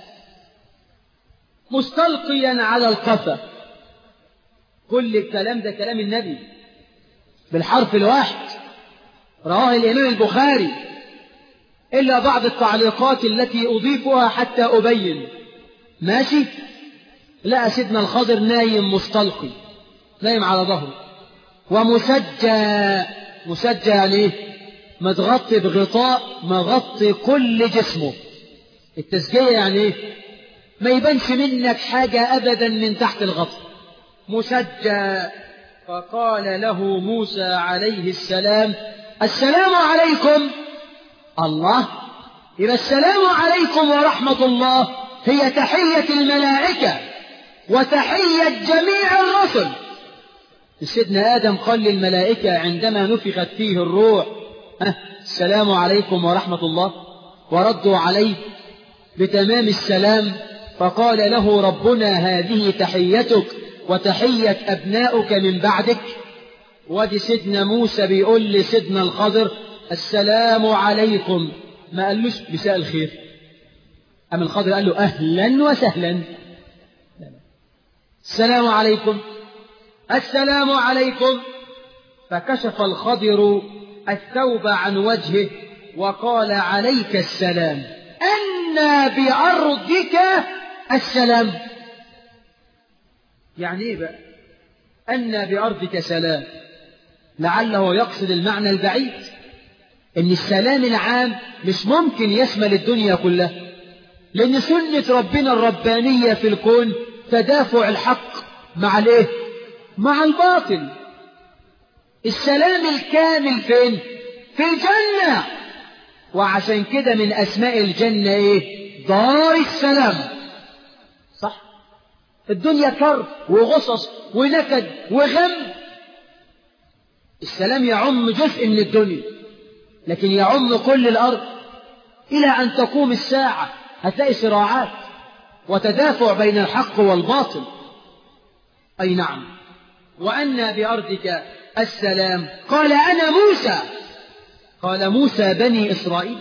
S2: مستلقيا على القفا كل الكلام ده كلام النبي بالحرف الواحد رواه الإمام البخاري إلا بعض التعليقات التي أضيفها حتى أبين ماشي لقى سيدنا الخضر نايم مستلقي نايم على ظهره ومسجى مسجى يعني ايه متغطي بغطاء مغطي كل جسمه التسجية يعني ايه ما يبانش منك حاجة أبدا من تحت الغطاء مسجى فقال له موسى عليه السلام السلام عليكم الله يبقى السلام عليكم ورحمة الله هي تحية الملائكة وتحية جميع الرسل سيدنا آدم قال للملائكة عندما نفخت فيه الروح أه السلام عليكم ورحمة الله وردوا عليه بتمام السلام فقال له ربنا هذه تحيتك وتحية أبنائك من بعدك ودي سيدنا موسى بيقول لسيدنا الخضر السلام عليكم ما قالوش مساء الخير أم الخضر قال له أهلا وسهلا السلام عليكم السلام عليكم فكشف الخضر الثوب عن وجهه وقال عليك السلام أنا بأرضك السلام يعني ايه بقى أن بأرضك سلام لعله يقصد المعنى البعيد ان السلام العام مش ممكن يشمل الدنيا كلها لان سنة ربنا الربانية في الكون تدافع الحق مع الايه مع الباطل السلام الكامل فين في الجنة وعشان كده من اسماء الجنة ايه دار السلام صح الدنيا كرب وغصص ونكد وغم السلام يعم جزء من الدنيا لكن يعم كل الأرض إلى أن تقوم الساعة هتلاقي صراعات وتدافع بين الحق والباطل أي نعم وأن بأرضك السلام قال أنا موسى قال موسى بني إسرائيل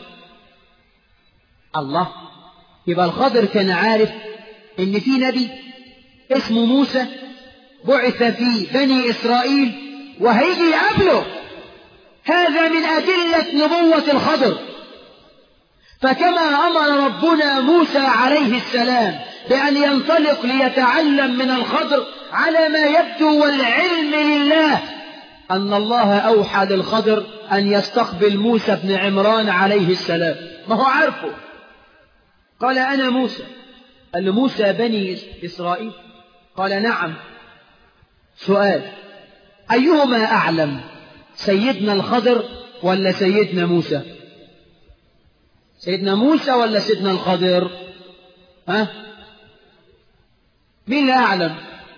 S2: الله يبقى الخضر كان عارف إن في نبي اسمه موسى بعث في بني إسرائيل وهيجي يقابله هذا من أدلة نبوة الخضر فكما أمر ربنا موسى عليه السلام بأن ينطلق ليتعلم من الخضر على ما يبدو والعلم لله أن الله أوحى للخضر أن يستقبل موسى بن عمران عليه السلام ما هو عارفه قال أنا موسى قال له موسى بني إسرائيل قال نعم سؤال أيهما أعلم سيدنا الخضر ولا سيدنا موسى سيدنا موسى ولا سيدنا الخضر ها مين اللي أعلم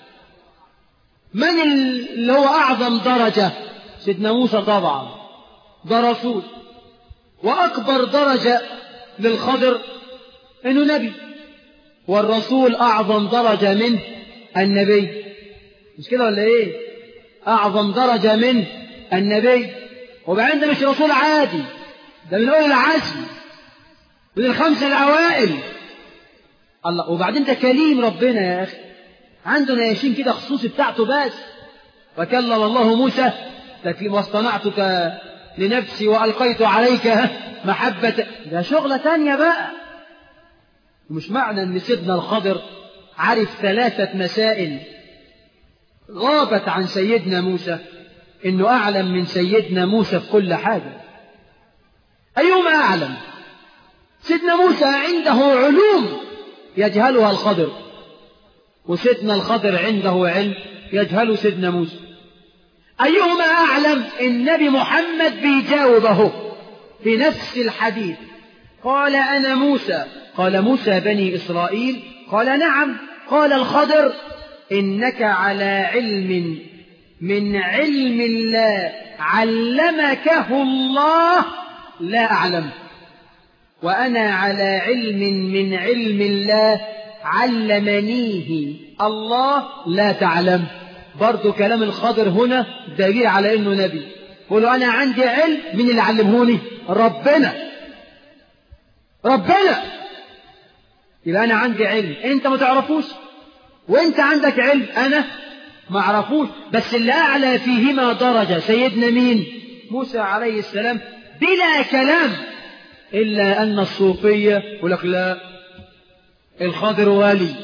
S2: من اللي هو أعظم درجة سيدنا موسى طبعا ده رسول وأكبر درجة للخضر إنه نبي والرسول أعظم درجة من النبي مش كده ولا إيه أعظم درجة من النبي وبعدين ده مش رسول عادي ده من أولي العزم من الخمسة الأوائل الله وبعدين ده كليم ربنا يا أخي عنده نياشين كده خصوصي بتاعته بس وكلم الله موسى تكليم واصطنعتك لنفسي وألقيت عليك محبة ده شغلة تانية بقى ومش معنى ان سيدنا الخضر عرف ثلاثة مسائل غابت عن سيدنا موسى انه اعلم من سيدنا موسى في كل حاجة ايهما اعلم سيدنا موسى عنده علوم يجهلها الخضر وسيدنا الخضر عنده علم يجهل سيدنا موسى أيهما أعلم النبي محمد بيجاوبه في نفس الحديث قال أنا موسى قال موسى بني إسرائيل قال نعم قال الخضر إنك على علم من علم الله علمكه الله لا أعلم وأنا على علم من علم الله علمنيه الله لا تعلم برضو كلام الخضر هنا دليل على انه نبي قولوا انا عندي علم من اللي علمهوني ربنا ربنا يبقى انا عندي علم انت ما تعرفوش وانت عندك علم انا ما اعرفوش بس اللي اعلى فيهما درجة سيدنا مين موسى عليه السلام بلا كلام الا ان الصوفية يقول لك لا الخضر ولي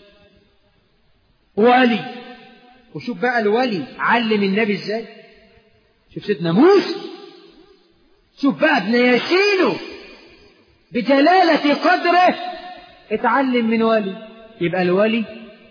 S2: ولي وشوف بقى الولي علم النبي ازاي شوف سيدنا موسى شوف بقى ابن ياسينه بجلالة قدره اتعلم من ولي يبقى الولي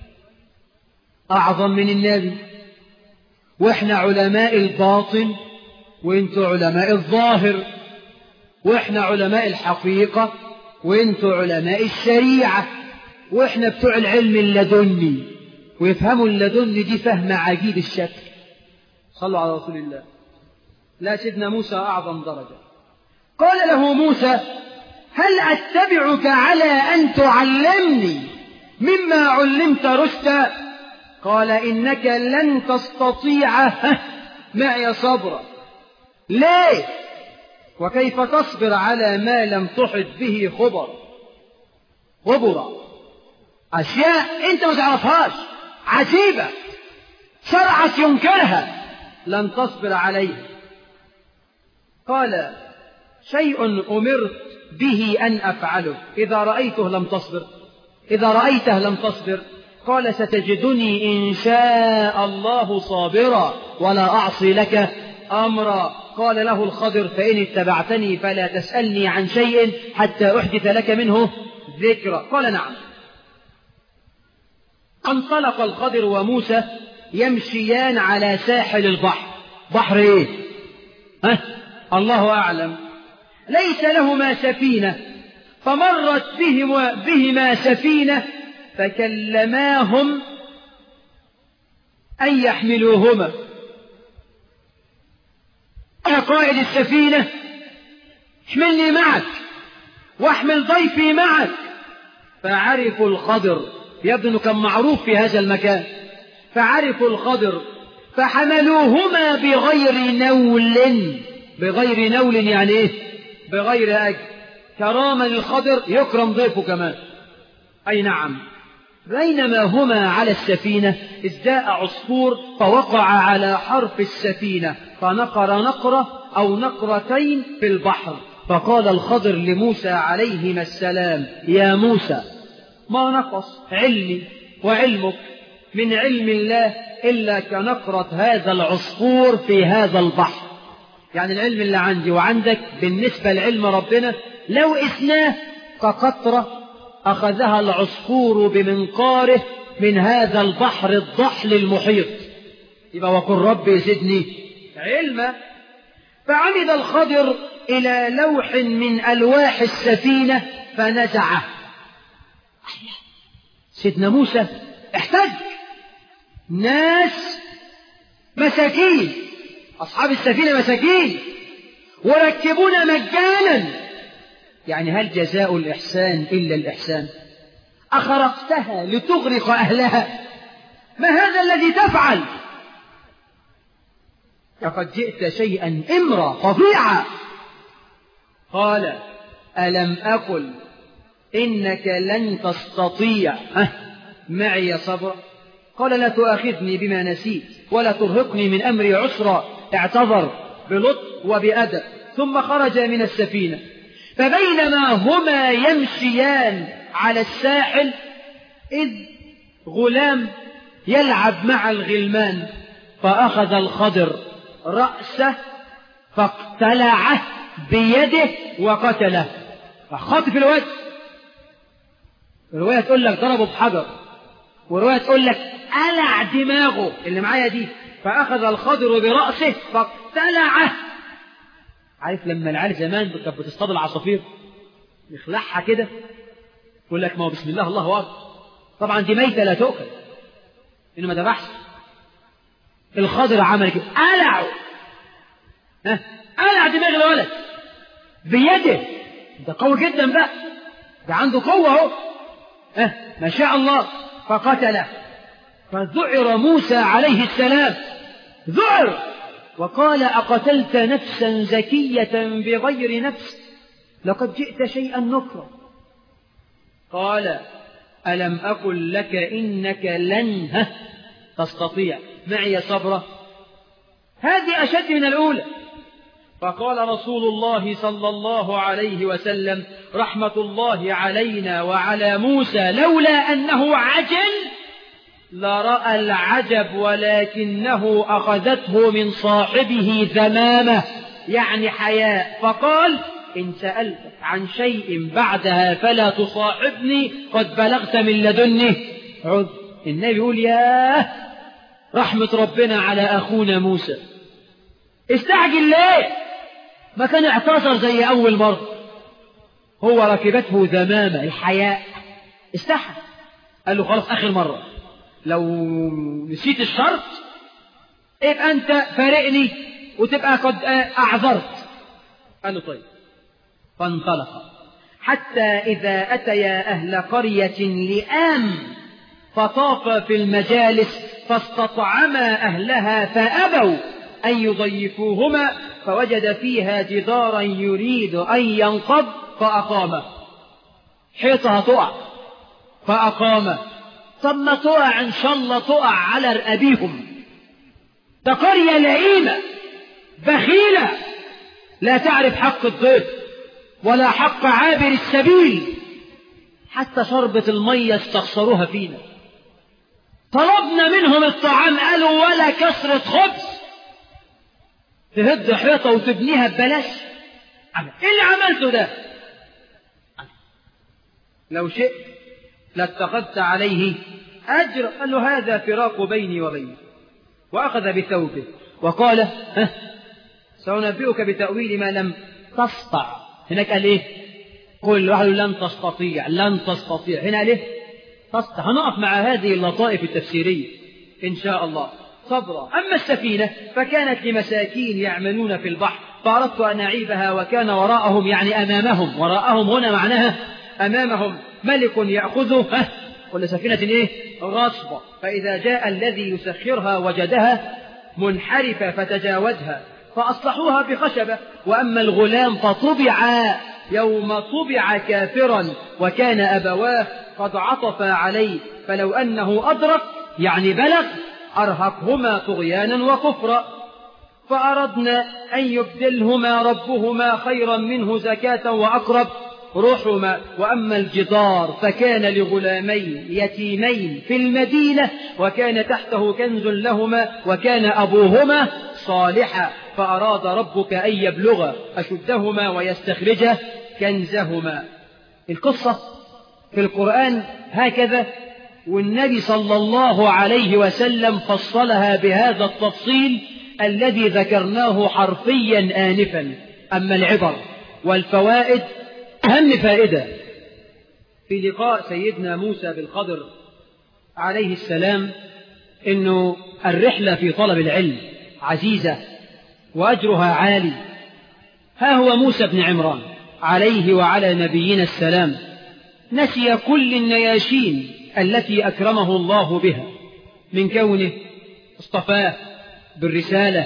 S2: أعظم من النبي وإحنا علماء الباطن وإنتوا علماء الظاهر وإحنا علماء الحقيقة وإنتوا علماء الشريعة وإحنا بتوع العلم اللدني ويفهموا اللدني دي فهم عجيب الشكل صلوا على رسول الله لا سيدنا موسى أعظم درجة قال له موسى هل أتبعك على أن تعلمني مما علمت رشدا قال إنك لن تستطيع معي صبرا ليه وكيف تصبر على ما لم تحط به خبر خبرا أشياء أنت ما تعرفهاش عجيبة شرعك ينكرها لن تصبر عليه قال شيء أمرت به أن أفعله إذا رأيته لم تصبر إذا رأيته لم تصبر قال ستجدني إن شاء الله صابرا ولا أعصي لك أمرا قال له الخضر فإن اتبعتني فلا تسألني عن شيء حتى أحدث لك منه ذكرى قال نعم انطلق الخضر وموسى يمشيان على ساحل البحر بحر ايه ها الله اعلم ليس لهما سفينه فمرت بهما, بهما سفينه فكلماهم ان يحملوهما يا قائد السفينه احملني معك واحمل ضيفي معك فعرفوا الخضر يبدو انه كان معروف في هذا المكان فعرفوا الخضر فحملوهما بغير نول بغير نول يعني ايه بغير اجر كراما للخضر يكرم ضيفه كمان اي نعم بينما هما على السفينة ازداء عصفور فوقع على حرف السفينة فنقر نقرة أو نقرتين في البحر فقال الخضر لموسى عليهما السلام يا موسى ما نقص علمي وعلمك من علم الله إلا كنقرة هذا العصفور في هذا البحر يعني العلم اللي عندي وعندك بالنسبة لعلم ربنا لو إثناه كقطرة أخذها العصفور بمنقاره من هذا البحر الضحل المحيط يبقى وقل ربي زدني علما فعمد الخضر إلى لوح من ألواح السفينة فنزعه سيدنا موسى احتج ناس مساكين أصحاب السفينة مساكين وركبونا مجانا يعني هل جزاء الإحسان إلا الإحسان أخرقتها لتغرق أهلها ما هذا الذي تفعل لقد جئت شيئا إمرا فظيعا قال ألم أقل إنك لن تستطيع معي صبرا قال لا تؤاخذني بما نسيت ولا ترهقني من أمري عسرا اعتذر بلطف وبأدب ثم خرج من السفينة فبينما هما يمشيان على الساحل إذ غلام يلعب مع الغلمان فأخذ الخضر رأسه فاقتلعه بيده وقتله فخطف الوجه الرواية تقول لك ضربه بحجر ورواية تقول لك قلع دماغه اللي معايا دي فأخذ الخضر برأسه فاقتلعه عارف لما العيال زمان كانت بتصطاد العصافير يخلعها كده يقول لك ما هو بسم الله الله أكبر طبعا دي ميتة لا تؤكل إنه ما ذبحش الخضر عمل كده قلعه ها قلع دماغ الولد بيده ده قوي جدا بقى ده عنده قوة اهو ها ما شاء الله فقتله فذعر موسى عليه السلام ذعر وقال أقتلت نفسا زكية بغير نفس لقد جئت شيئا نكرا قال ألم أقل لك إنك لن ها تستطيع معي صبرا هذه أشد من الأولى فقال رسول الله صلى الله عليه وسلم رحمة الله علينا وعلى موسى لولا أنه عجل لرأى العجب ولكنه أخذته من صاحبه ذمامة يعني حياء فقال إن سألتك عن شيء بعدها فلا تصاحبني قد بلغت من لدنه عذ النبي يقول ياه رحمة ربنا على أخونا موسى استعجل ليه ما كان اعتذر زي أول مرة هو ركبته ذمامة الحياء استحى قال له خلاص آخر مرة لو نسيت الشرط يبقى أنت فارقني وتبقى قد أعذرت قال له طيب فانطلق حتى إذا أتيا أهل قرية لئام فطاف في المجالس فاستطعما أهلها فأبوا أن يضيفوهما فوجد فيها جدارا يريد أن ينقض فأقامه حيطها تقع فأقامه طب ما تقع إن شاء الله تقع على رقابيهم ده قرية لئيمة بخيلة لا تعرف حق الضيف ولا حق عابر السبيل حتى شربة المية استخسروها فينا طلبنا منهم الطعام قالوا ولا كسرة خبز تهد حيطة وتبنيها ببلاش ايه اللي عملته ده لو شئت لاتخذت عليه أجر قال له هذا فراق بيني وبينك وأخذ بثوبه وقال ها سأنبئك بتأويل ما لم تسطع هناك قال إيه كل واحد لن تستطيع لن تستطيع هنا قال إيه تسطع هنقف مع هذه اللطائف التفسيرية إن شاء الله صبرا أما السفينة فكانت لمساكين يعملون في البحر فأردت أن أعيبها وكان وراءهم يعني أمامهم وراءهم هنا معناها أمامهم ملك يأخذه كل سفينة إيه غصبة فإذا جاء الذي يسخرها وجدها منحرفة فتجاوزها فأصلحوها بخشبة وأما الغلام فطبع يوم طبع كافرا وكان أبواه قد عطفا عليه فلو أنه أدرك يعني بلغ أرهقهما طغيانا وكفرا فأردنا أن يبدلهما ربهما خيرا منه زكاة وأقرب رحما وأما الجدار فكان لغلامين يتيمين في المدينة وكان تحته كنز لهما وكان أبوهما صالحا فأراد ربك أن يبلغ أشدهما ويستخرج كنزهما القصة في القرآن هكذا والنبي صلى الله عليه وسلم فصلها بهذا التفصيل الذي ذكرناه حرفيا آنفا أما العبر والفوائد أهم فائدة في لقاء سيدنا موسى بالخضر عليه السلام أنه الرحلة في طلب العلم عزيزة وأجرها عالي ها هو موسى بن عمران عليه وعلى نبينا السلام نسي كل النياشين التي أكرمه الله بها من كونه اصطفاه بالرسالة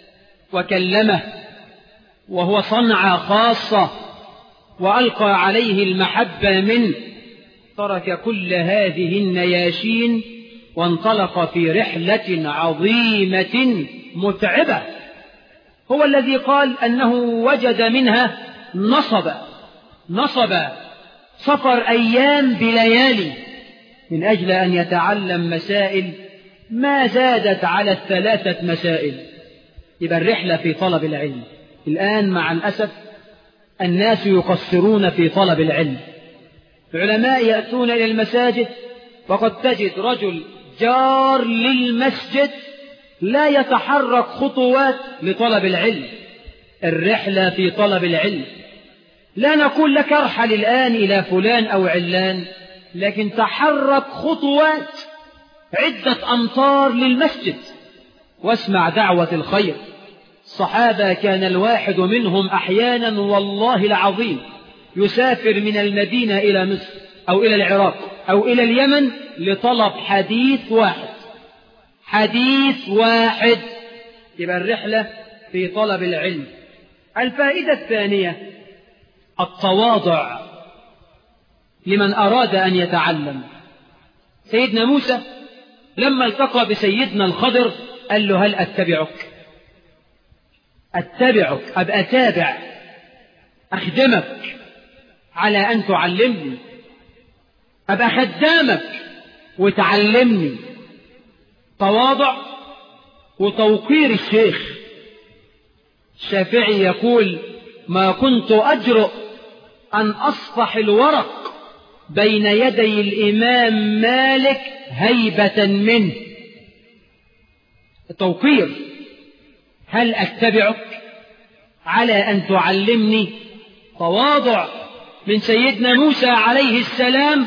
S2: وكلمه وهو صنعة خاصة وألقى عليه المحبة منه ترك كل هذه النياشين وانطلق في رحلة عظيمة متعبة هو الذي قال أنه وجد منها نصب نصب سفر أيام بليالي من أجل أن يتعلم مسائل ما زادت على الثلاثة مسائل يبقى الرحلة في طلب العلم الآن مع الأسف الناس يقصرون في طلب العلم العلماء يأتون إلى المساجد وقد تجد رجل جار للمسجد لا يتحرك خطوات لطلب العلم الرحلة في طلب العلم لا نقول لك ارحل الآن إلى فلان أو علان لكن تحرك خطوات عدة أمتار للمسجد واسمع دعوة الخير الصحابة كان الواحد منهم أحيانا والله العظيم يسافر من المدينة إلى مصر أو إلى العراق أو إلى اليمن لطلب حديث واحد حديث واحد يبقى الرحلة في طلب العلم الفائدة الثانية التواضع لمن أراد أن يتعلم سيدنا موسى لما التقى بسيدنا الخضر قال له هل أتبعك أتبعك أبقى أتابع أخدمك على أن تعلمني أبقى خدامك وتعلمني تواضع وتوقير الشيخ الشافعي يقول ما كنت أجرؤ أن أصفح الورق بين يدي الإمام مالك هيبة منه التوقير هل أتبعك على أن تعلمني تواضع من سيدنا موسى عليه السلام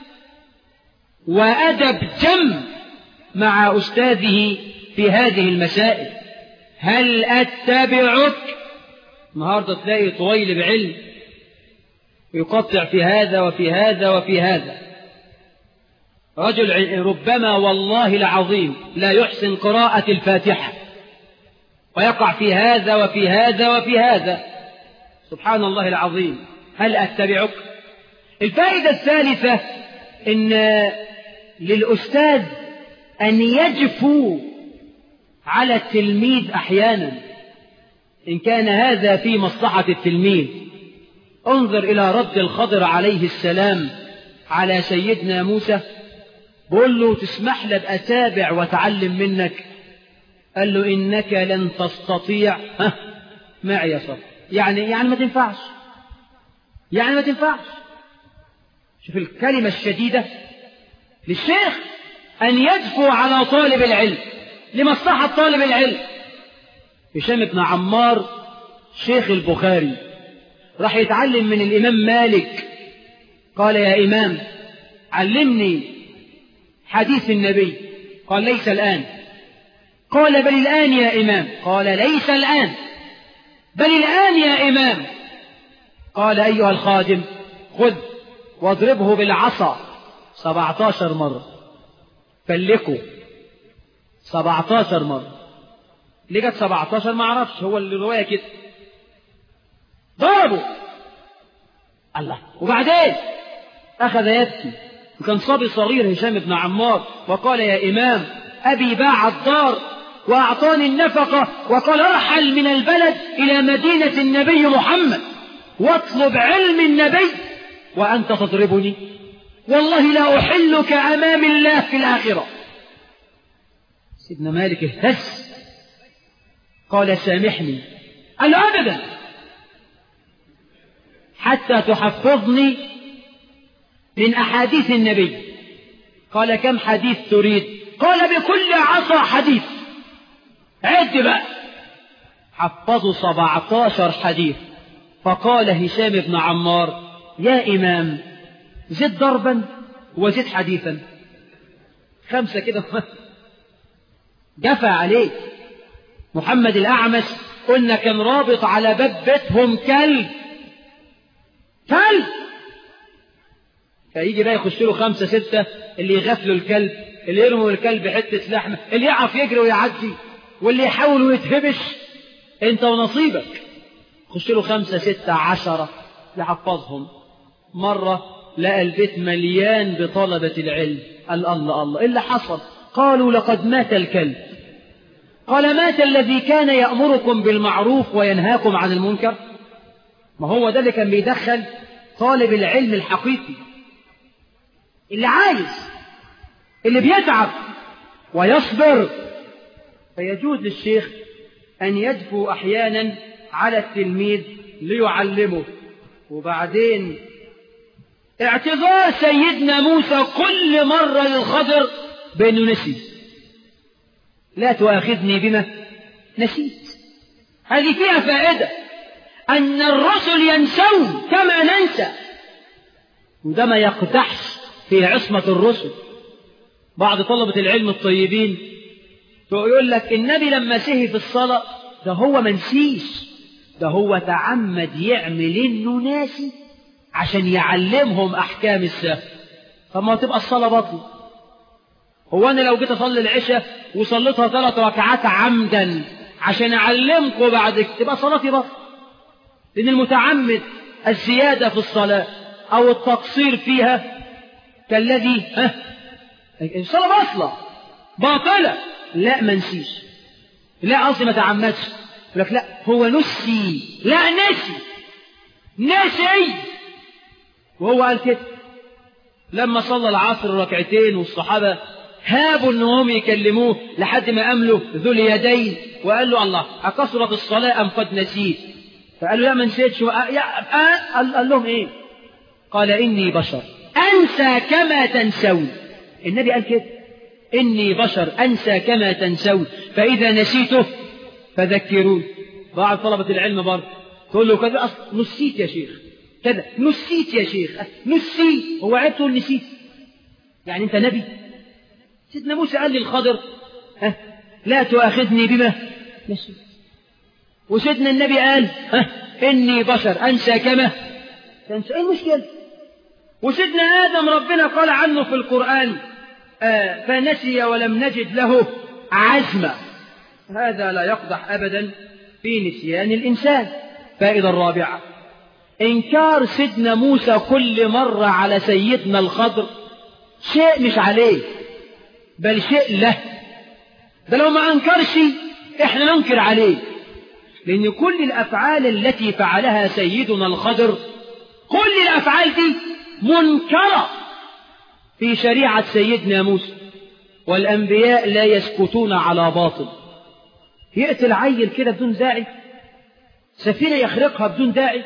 S2: وأدب جم مع أستاذه في هذه المسائل هل أتبعك النهاردة تلاقي طويل بعلم يقطع في هذا وفي هذا وفي هذا رجل ربما والله العظيم لا يحسن قراءة الفاتحة ويقع في هذا وفي هذا وفي هذا سبحان الله العظيم هل أتبعك الفائدة الثالثة إن للأستاذ أن يجفو على التلميذ أحيانا إن كان هذا في مصلحة التلميذ انظر إلى رد الخضر عليه السلام على سيدنا موسى بقول له تسمح لي أتابع وأتعلم منك قال له إنك لن تستطيع ها معي صف يعني يعني ما تنفعش يعني ما تنفعش شوف الكلمة الشديدة للشيخ أن يدفو على طالب العلم لمصلحة طالب العلم هشام بن عمار شيخ البخاري راح يتعلم من الإمام مالك قال يا إمام علمني حديث النبي قال ليس الآن قال بل الآن يا إمام قال ليس الآن بل الآن يا إمام قال أيها الخادم خذ واضربه بالعصا سبعتاشر مرة فلكه سبعتاشر مرة ليه جت سبعتاشر ما اعرفش هو الرواية كده ضربه الله وبعدين أخذ يبكي وكان صبي صغير هشام بن عمار وقال يا إمام أبي باع الدار وأعطاني النفقة وقال ارحل من البلد إلى مدينة النبي محمد واطلب علم النبي وأنت تضربني والله لا أحلك أمام الله في الآخرة سيدنا مالك اهتز قال سامحني قال أبدا حتى تحفظني من أحاديث النبي قال كم حديث تريد قال بكل عصا حديث عد بقى حفظوا سبعتاشر حديث فقال هشام بن عمار يا إمام زد ضربا وزد حديثا خمسة كده جفى عليه محمد الأعمش قلنا كان رابط على باب بيتهم كلب كلب فيجي بقى يخش له خمسة ستة اللي يغفلوا الكلب اللي يرموا الكلب حتة لحمة اللي يعرف يجري ويعدي واللي يحاول ويتهبش انت ونصيبك خش له خمسة ستة عشرة يحفظهم مرة لقى البيت مليان بطلبة العلم قال الله الله إيه اللي حصل قالوا لقد مات الكلب قال مات الذي كان يأمركم بالمعروف وينهاكم عن المنكر ما هو ده اللي كان بيدخل طالب العلم الحقيقي اللي عايز اللي بيتعب ويصبر فيجوز للشيخ أن يدفو أحيانا على التلميذ ليعلمه وبعدين اعتذار سيدنا موسى كل مرة للخضر بأنه نسي لا تؤاخذني بما نسيت هذه فيها فائدة أن الرسل ينسون كما ننسى وده ما يقدحش في عصمة الرسل بعض طلبة العلم الطيبين يقول لك النبي لما سهي في الصلاة ده هو منسيش ده هو تعمد يعمل انه ناسي عشان يعلمهم احكام السهو طب ما تبقى الصلاة باطلة هو انا لو جيت اصلي العشاء وصليتها ثلاث ركعات عمدا عشان اعلمكم بعد كده تبقى صلاتي باطلة لان المتعمد الزيادة في الصلاة او التقصير فيها كالذي ها الصلاة باطلة باطلة لا ما نسيش لا قصدي ما تعمدش يقول لك لا هو نسي لا نسي نسي وهو قال كده لما صلى العصر ركعتين والصحابة هابوا انهم يكلموه لحد ما امله ذو اليدين وقال له الله أكثرت الصلاة أم قد نسيت فقال له لا ما نسيتش قال لهم ايه قال إني بشر أنسى كما تنسون النبي قال كده إني بشر أنسى كما تنسون فإذا نسيته فذكرون بعض طلبة العلم برضه تقول له كذا أصل نسيت يا شيخ كذا نسيت يا شيخ نسيت هو عيب تقول نسيت يعني أنت نبي سيدنا موسى قال للخضر ها لا تؤاخذني بما نسيت وسيدنا النبي قال ها إني بشر أنسى كما تنسى إيه المشكلة وسيدنا آدم ربنا قال عنه في القرآن آه فنسي ولم نجد له عزما هذا لا يقدح أبدا في نسيان الإنسان فائدة الرابعة إنكار سيدنا موسى كل مرة على سيدنا الخضر شيء مش عليه بل شيء له ده لو ما أنكرش إحنا ننكر عليه لأن كل الأفعال التي فعلها سيدنا الخضر كل الأفعال دي منكرة في شريعة سيدنا موسى والأنبياء لا يسكتون على باطل يقتل عيل كده بدون داعي سفينة يخرقها بدون داعي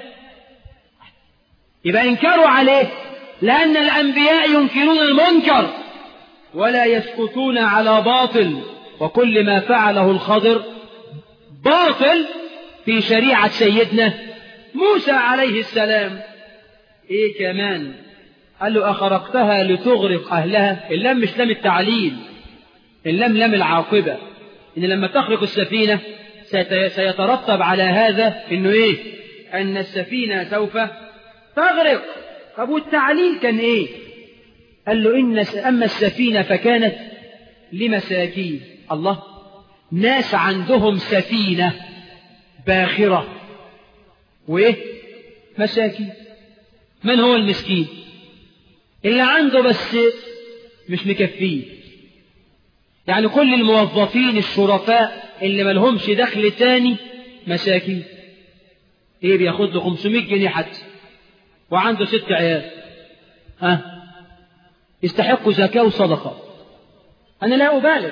S2: يبقى إنكروا عليه لأن الأنبياء ينكرون المنكر ولا يسكتون على باطل وكل ما فعله الخضر باطل في شريعة سيدنا موسى عليه السلام ايه كمان قال له أخرقتها لتغرق أهلها اللام مش لام التعليل اللام لام العاقبة إن لما تخرق السفينة سيترتب على هذا إنه إيه أن السفينة سوف تغرق طب والتعليل كان إيه قال له إن أما السفينة فكانت لمساكين الله ناس عندهم سفينة باخرة وإيه مساكين من هو المسكين اللي عنده بس مش مكفيه يعني كل الموظفين الشرفاء اللي ملهمش دخل تاني مساكين ايه بياخد له 500 جنيه حتى وعنده ست عيال ها يستحقوا زكاة وصدقة أنا لا أبالغ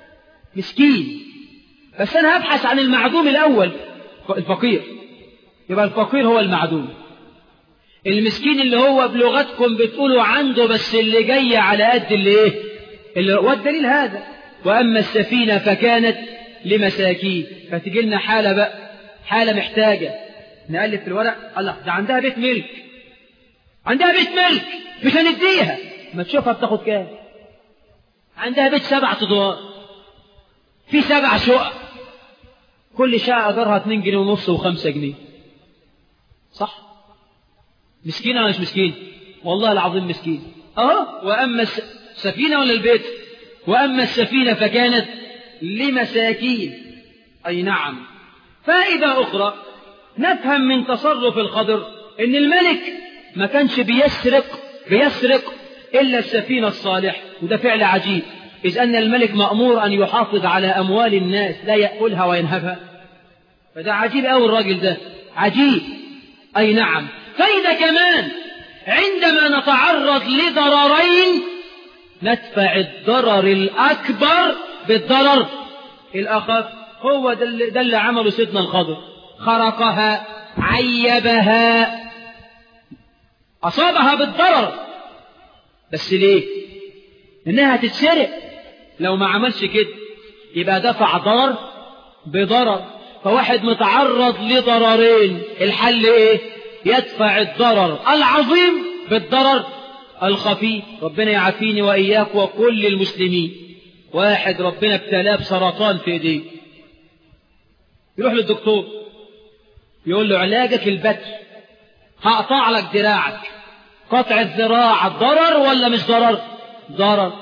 S2: مسكين بس أنا أبحث عن المعدوم الأول الفقير يبقى الفقير هو المعدوم المسكين اللي هو بلغتكم بتقولوا عنده بس اللي جاي على قد اللي ايه اللي والدليل هذا واما السفينه فكانت لمساكين فتجي لنا حاله بقى حاله محتاجه نقلب في الورق الله ده عندها بيت ملك عندها بيت ملك مش هنديها ما تشوفها بتاخد كام عندها بيت سبع ادوار في سبع شقق كل شقه اجرها 2 جنيه ونص و5 جنيه صح مسكين ولا مش مسكين والله العظيم مسكين اهو واما السفينه ولا البيت واما السفينه فكانت لمساكين اي نعم فائده اخرى نفهم من تصرف الخضر ان الملك ما كانش بيسرق بيسرق الا السفينه الصالح وده فعل عجيب اذ ان الملك مامور ان يحافظ على اموال الناس لا ياكلها وينهبها فده عجيب قوي الراجل ده عجيب اي نعم فإذا كمان عندما نتعرض لضررين ندفع الضرر الأكبر بالضرر الأخف هو ده اللي, ده اللي عمله سيدنا الخضر خرقها عيبها أصابها بالضرر بس ليه؟ إنها تتسرق لو ما عملش كده يبقى دفع ضرر بضرر فواحد متعرض لضررين الحل ايه؟ يدفع الضرر العظيم بالضرر الخفيف ربنا يعافيني وإياك وكل المسلمين واحد ربنا ابتلاه بسرطان في ايديه يروح للدكتور يقول له علاجك البتر هقطع لك دراعك قطع الذراع ضرر ولا مش ضرر ضرر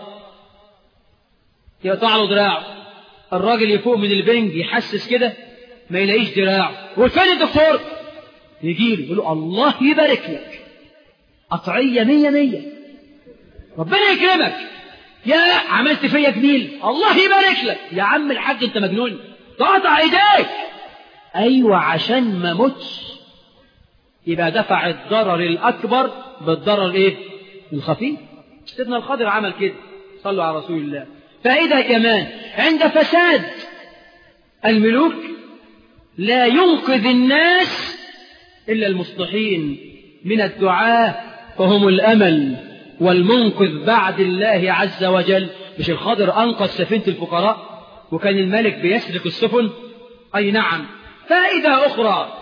S2: يقطع له دراعه الراجل يفوق من البنج يحسس كده ما يلاقيش دراعه وفين الدكتور يجي له يقول له الله يبارك لك قطعية مية مية ربنا يكرمك يا عملت فيا جميل الله يبارك لك يا عم الحاج انت مجنون تقطع ايديك ايوه عشان ما موتش يبقى دفع الضرر الاكبر بالضرر ايه الخفيف سيدنا الخضر عمل كده صلوا على رسول الله فاذا كمان عند فساد الملوك لا ينقذ الناس إلا المصلحين من الدعاة فهم الأمل والمنقذ بعد الله عز وجل مش الخضر أنقذ سفينة الفقراء وكان الملك بيسرق السفن أي نعم فائدة أخرى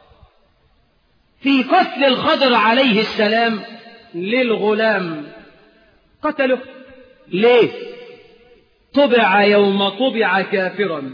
S2: في قتل الخضر عليه السلام للغلام قتله ليه طبع يوم طبع كافرا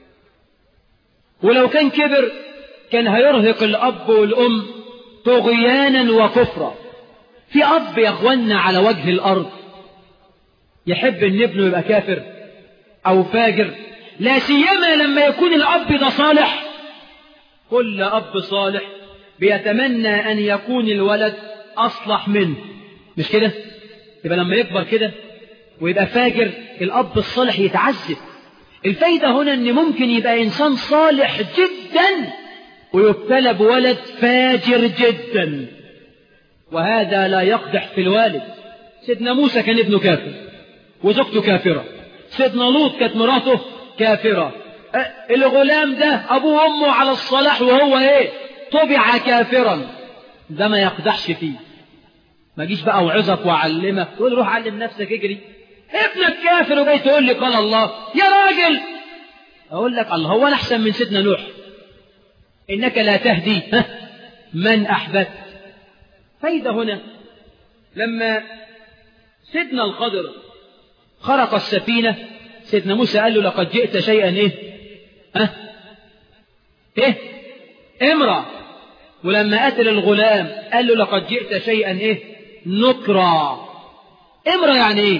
S2: ولو كان كبر كان هيرهق الأب والأم طغيانا وكفرا في أب يا أخوانا على وجه الأرض يحب أن ابنه يبقى كافر أو فاجر لا سيما لما يكون الأب ده صالح كل أب صالح بيتمنى أن يكون الولد أصلح منه مش كده يبقى لما يكبر كده ويبقى فاجر الأب الصالح يتعذب الفايدة هنا أن ممكن يبقى إنسان صالح جدا ويبتلى بولد فاجر جدا وهذا لا يقدح في الوالد سيدنا موسى كان ابنه كافر وزوجته كافرة سيدنا لوط كانت مراته كافرة الغلام ده أبوه وأمه على الصلاح وهو إيه طبع كافرا ده ما يقدحش فيه ما جيش بقى وعظك وأعلمك تقول روح علم نفسك اجري ابنك كافر وجاي تقول لي قال الله يا راجل أقول لك الله هو أنا أحسن من سيدنا نوح إنك لا تهدي من أحببت فإذا هنا لما سيدنا الخضر خرق السفينة سيدنا موسى قال له لقد جئت شيئا إيه ها إيه امرأة ولما قتل الغلام قال له لقد جئت شيئا إيه نكرا امرأة يعني إيه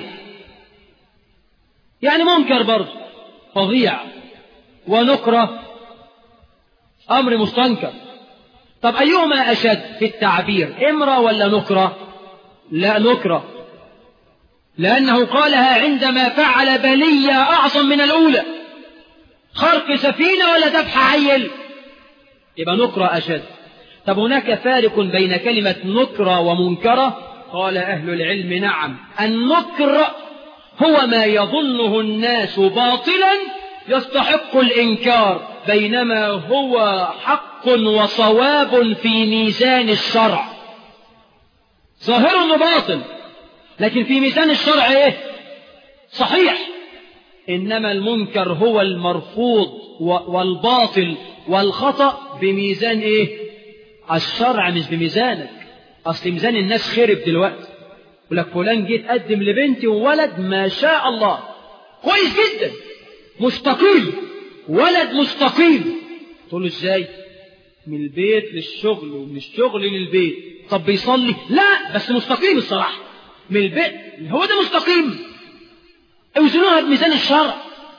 S2: يعني منكر برضه فظيع ونكرة أمر مستنكر طب أيهما أشد في التعبير إمرة ولا نكرة لا نكرة لأنه قالها عندما فعل بلية أعظم من الأولى خرق سفينة ولا ذبح عيل يبقى نكرة أشد طب هناك فارق بين كلمة نكرة ومنكرة قال أهل العلم نعم النكر هو ما يظنه الناس باطلا يستحق الإنكار بينما هو حق وصواب في ميزان الشرع ظاهر انه باطل لكن في ميزان الشرع ايه صحيح انما المنكر هو المرفوض والباطل والخطأ بميزان ايه الشرع مش بميزانك اصل ميزان الناس خرب دلوقتي يقول لك فلان جه تقدم لبنتي وولد ما شاء الله كويس جدا مستقيم ولد مستقيم تقول له ازاي من البيت للشغل ومن الشغل للبيت طب بيصلي لا بس مستقيم الصراحه من البيت هو ده مستقيم اوزنوها بميزان الشرع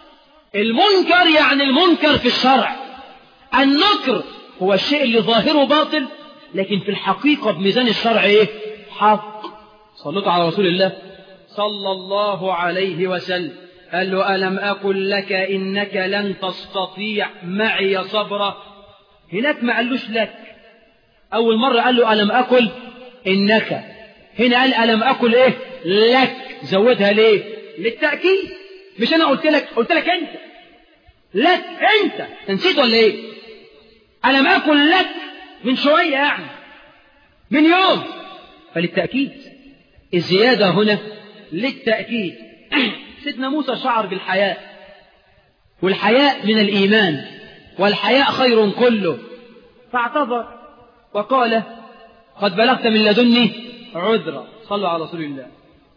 S2: المنكر يعني المنكر في الشرع النكر هو الشيء اللي ظاهره باطل لكن في الحقيقة بميزان الشرع ايه حق صلوا على رسول الله صلى الله عليه وسلم قال له ألم أقل لك إنك لن تستطيع معي صبرا هناك ما قالوش لك أول مرة قال له ألم أقل إنك هنا قال ألم أقل إيه لك زودها ليه للتأكيد مش أنا قلت لك قلت لك أنت لك أنت نسيت ولا إيه ألم أقل لك من شوية يعني من يوم فللتأكيد الزيادة هنا للتأكيد سيدنا موسى شعر بالحياء والحياء من الإيمان والحياء خير كله فاعتذر وقال قد بلغت من لدني عذرا صلوا على رسول الله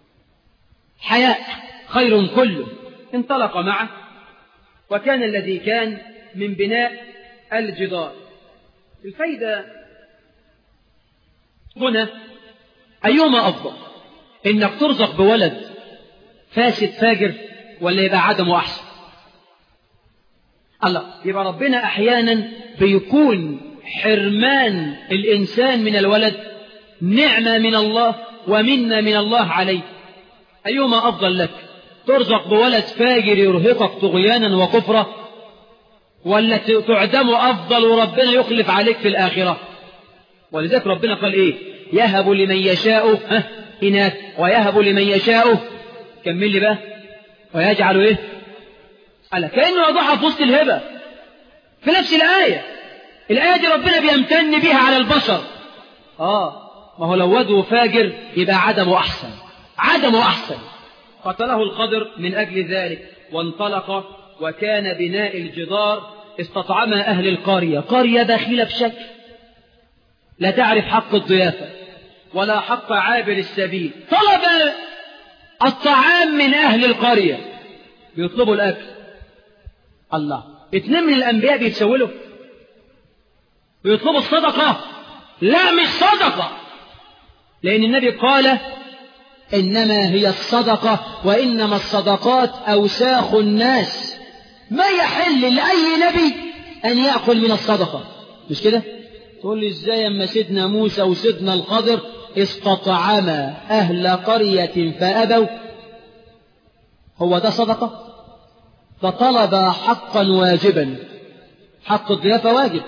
S2: حياء خير كله انطلق معه وكان الذي كان من بناء الجدار الفايدة هنا أيهما أفضل إنك ترزق بولد فاسد فاجر ولا يبقى عدمه أحسن الله يبقى ربنا أحيانا بيكون حرمان الإنسان من الولد نعمة من الله ومنة من الله عليه أيهما أفضل لك ترزق بولد فاجر يرهقك طغيانا وكفرا ولا تعدم أفضل وربنا يخلف عليك في الآخرة ولذلك ربنا قال إيه يهب لمن يشاء ها إناث ويهب لمن يشاء كمل لي بقى ويجعل إيه على كأنه وضعها في وسط الهبة في نفس الآية الآية دي ربنا بيمتن بها على البشر آه ما هو لو وده فاجر يبقى عدمه أحسن عدمه أحسن قتله القدر من أجل ذلك وانطلق وكان بناء الجدار استطعم أهل القرية قرية داخلة بشكل لا تعرف حق الضيافة ولا حق عابر السبيل طلب الطعام من أهل القرية بيطلبوا الأكل الله اتنين من الأنبياء بيتسولوا بيطلبوا الصدقة لا مش صدقة لأن النبي قال إنما هي الصدقة وإنما الصدقات أوساخ الناس ما يحل لأي نبي أن يأكل من الصدقة مش كده تقول لي إزاي أما سيدنا موسى وسيدنا الخضر استطعما أهل قرية فأبوا هو ده صدقة فطلب حقا واجبا حق الضيافة واجب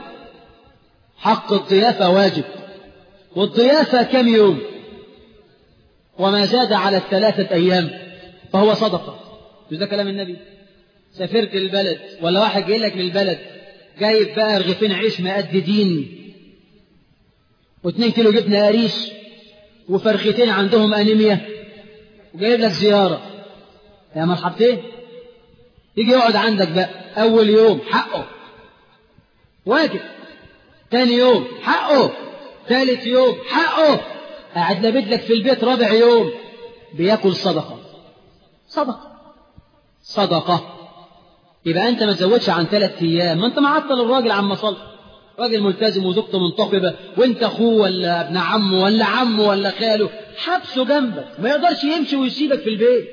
S2: حق الضيافة واجب والضيافة كم يوم وما زاد على الثلاثة أيام فهو صدقة مش ده كلام النبي سافرت البلد ولا واحد جاي لك من البلد جايب بقى رغيفين عيش مقددين واثنين كيلو جبنة قريش وفرختين عندهم أنيميا وجايب لك زيارة يا مرحبتين يجي يقعد عندك بقى أول يوم حقه واجب تاني يوم حقه ثالث يوم حقه قاعد لابد لك في البيت رابع يوم بياكل صدقة صدقة صدقة يبقى أنت ما تزودش عن ثلاث أيام ما أنت معطل الراجل عما صلى راجل ملتزم وزوجته منتقبة وأنت أخوه ولا ابن عمه ولا عمه ولا خاله حبسه جنبك ما يقدرش يمشي ويسيبك في البيت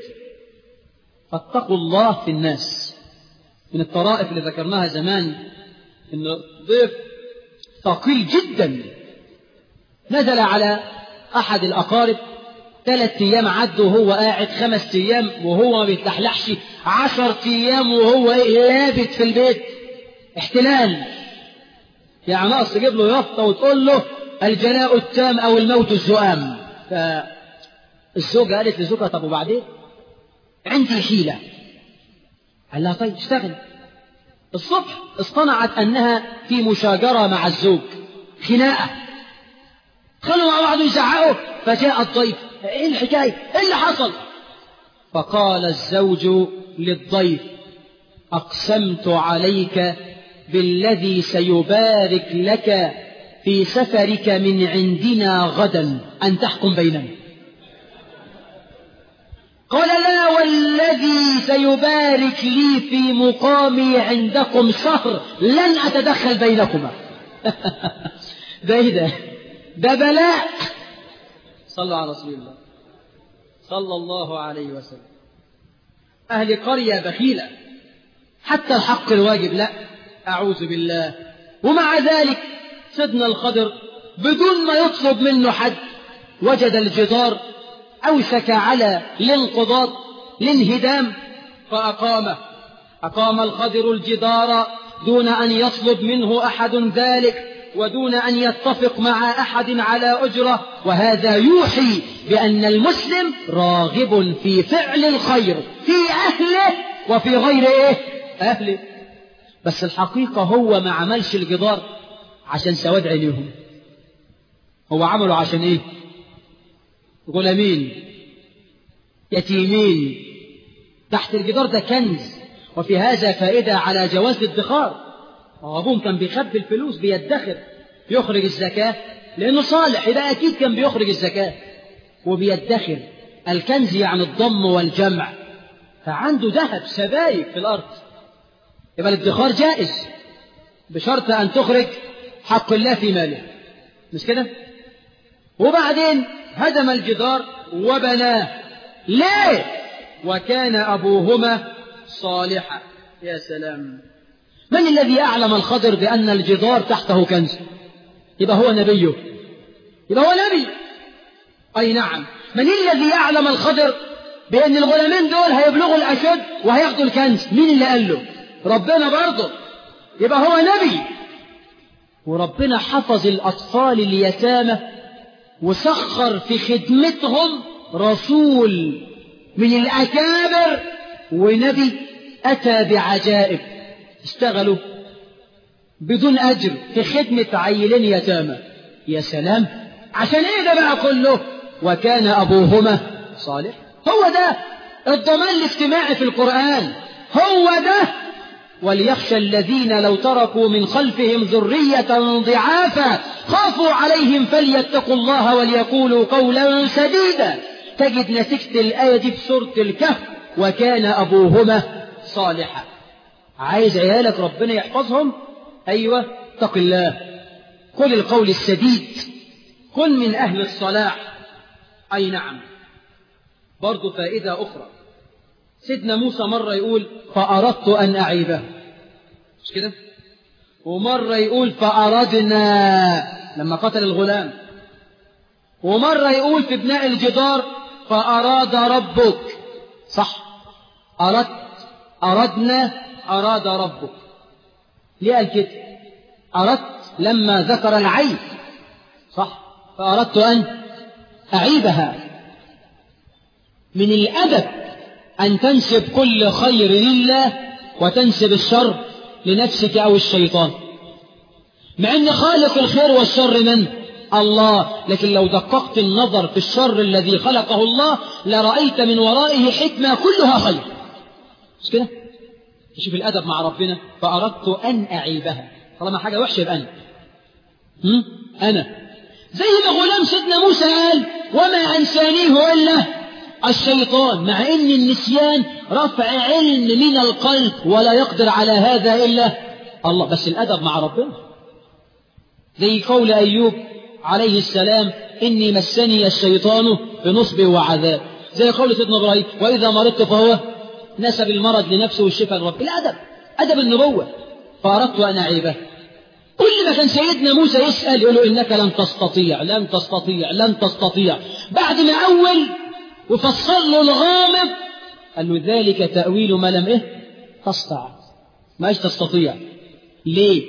S2: فاتقوا الله في الناس من الطرائف اللي ذكرناها زمان إن ضيف ثقيل جدا نزل على أحد الأقارب ثلاث أيام عدوا وهو قاعد خمس أيام وهو ما بيتلحلحش عشر أيام وهو لابت في البيت احتلال يعني ناقص تجيب له يافطة وتقول له الجلاء التام أو الموت الزؤام فالزوجة قالت لزوجها طب وبعدين عندي حيلة قال لها طيب اشتغل الصبح اصطنعت أنها في مشاجرة مع الزوج خناقة خلوا مع بعض يزعقوا فجاء الضيف ايه الحكاية ايه اللي حصل فقال الزوج للضيف أقسمت عليك بالذي سيبارك لك في سفرك من عندنا غدا أن تحكم بيننا قال لا والذي سيبارك لي في مقامي عندكم شهر لن أتدخل بينكما ده ايه ده ده بلاء صلوا على رسول الله صلى الله عليه وسلم أهل قرية بخيلة حتى الحق الواجب لا أعوذ بالله ومع ذلك سيدنا الخضر بدون ما يطلب منه حد وجد الجدار أوشك على الانقضاض الانهدام فأقامه أقام الخضر الجدار دون أن يطلب منه أحد ذلك ودون أن يتفق مع أحد على أجرة وهذا يوحي بأن المسلم راغب في فعل الخير في أهله وفي غير إيه أهله بس الحقيقة هو ما عملش الجدار عشان سواد عينيهم هو عمله عشان إيه غلامين يتيمين تحت الجدار ده كنز وفي هذا فائدة على جواز الادخار أبوهم كان بيخبي الفلوس بيدخر يخرج الزكاة لأنه صالح يبقى أكيد كان بيخرج الزكاة وبيدخر الكنز يعني الضم والجمع فعنده ذهب سبايك في الأرض يبقى الادخار جائز بشرط أن تخرج حق الله في ماله مش كده وبعدين هدم الجدار وبناه ليه وكان أبوهما صالحا يا سلام من الذي أعلم الخضر بأن الجدار تحته كنز يبقى هو نبيه يبقى هو نبي أي نعم من الذي أعلم الخضر بأن الغلامين دول هيبلغوا الأشد وهياخدوا الكنز مين اللي قال له ربنا برضه يبقى هو نبي وربنا حفظ الأطفال اليتامى وسخر في خدمتهم رسول من الأكابر ونبي أتى بعجائب اشتغلوا بدون أجر في خدمة عيلين يتامى يا سلام عشان ايه ده بقى كله وكان أبوهما صالح هو ده الضمان الاجتماعي في القرآن هو ده وليخشى الذين لو تركوا من خلفهم ذرية ضعافا خافوا عليهم فليتقوا الله وليقولوا قولا سديدا تجد نتيجة الآية دي في سورة الكهف وكان أبوهما صالحا عايز عيالك ربنا يحفظهم أيوة اتق الله قل القول السديد كن من أهل الصلاح أي نعم برضو فائدة أخرى سيدنا موسى مرة يقول فأردت أن أعيبه مش كده ومرة يقول فأردنا لما قتل الغلام ومرة يقول في بناء الجدار فأراد ربك صح أردت أردنا أراد ربك ليه قال كده أردت لما ذكر العيب صح فأردت أن أعيبها من الأدب أن تنسب كل خير لله وتنسب الشر لنفسك أو الشيطان مع أن خالق الخير والشر من؟ الله لكن لو دققت النظر في الشر الذي خلقه الله لرأيت من ورائه حكمة كلها خير مش كده؟ تشوف الأدب مع ربنا فأردت أن أعيبها طالما حاجة وحشة يبقى أنا هم؟ أنا زي ما غلام سيدنا موسى قال وما أنسانيه إلا الشيطان مع أن النسيان رفع علم من القلب ولا يقدر على هذا إلا الله بس الأدب مع ربنا زي قول أيوب عليه السلام إني مسني الشيطان بنصب وعذاب زي قول سيدنا إبراهيم وإذا مرضت فهو نسب المرض لنفسه والشفاء لرب الأدب أدب النبوة فأردت أن أعيبه قل كل ما كان سيدنا موسى يسأل يقول له إنك لن تستطيع لن تستطيع لن تستطيع بعد ما أول وفصل له الغامض قال له ذلك تأويل ما لم إيه تستطع ما إيش تستطيع ليه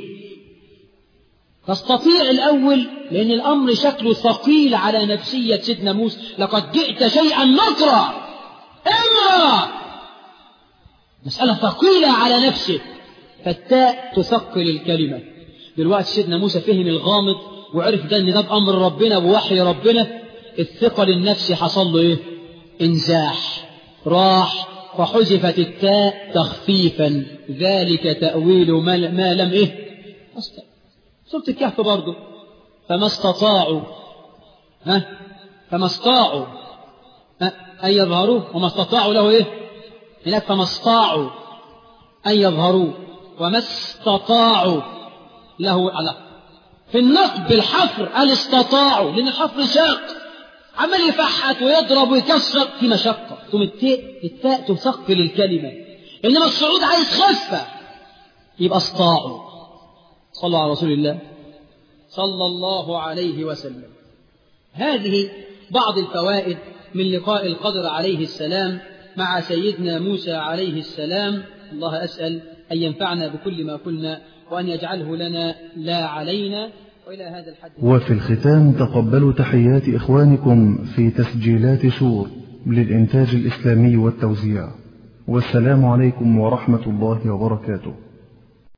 S2: تستطيع الأول لأن الأمر شكله ثقيل على نفسية سيدنا موسى لقد جئت شيئا نكرا امرأ مسألة ثقيلة على نفسه فالتاء تثقل الكلمة دلوقتي سيدنا موسى فهم الغامض وعرف ده ان ده بأمر ربنا بوحي ربنا الثقل النفسي حصل له ايه انزاح راح فحذفت التاء تخفيفا ذلك تأويل ما, ما لم ايه أستطع. سورة الكهف برضه فما استطاعوا ها فما استطاعوا أن يظهروه وما استطاعوا له إيه هناك فما استطاعوا أن يظهروه وما استطاعوا له على في النقد بالحفر قال استطاعوا لأن الحفر شاق عمال يفحت ويضرب ويكسر في مشقة ثم التاء التاء تثقل الكلمة إنما الصعود عايز خفة يبقى استطاعوا صلوا على رسول الله صلى الله عليه وسلم هذه بعض الفوائد من لقاء القدر عليه السلام مع سيدنا موسى عليه السلام الله أسأل أن ينفعنا بكل ما قلنا وأن يجعله لنا لا علينا وإلى هذا الحد
S1: وفي الختام تقبلوا تحيات إخوانكم في تسجيلات شور للإنتاج الإسلامي والتوزيع والسلام عليكم ورحمة الله وبركاته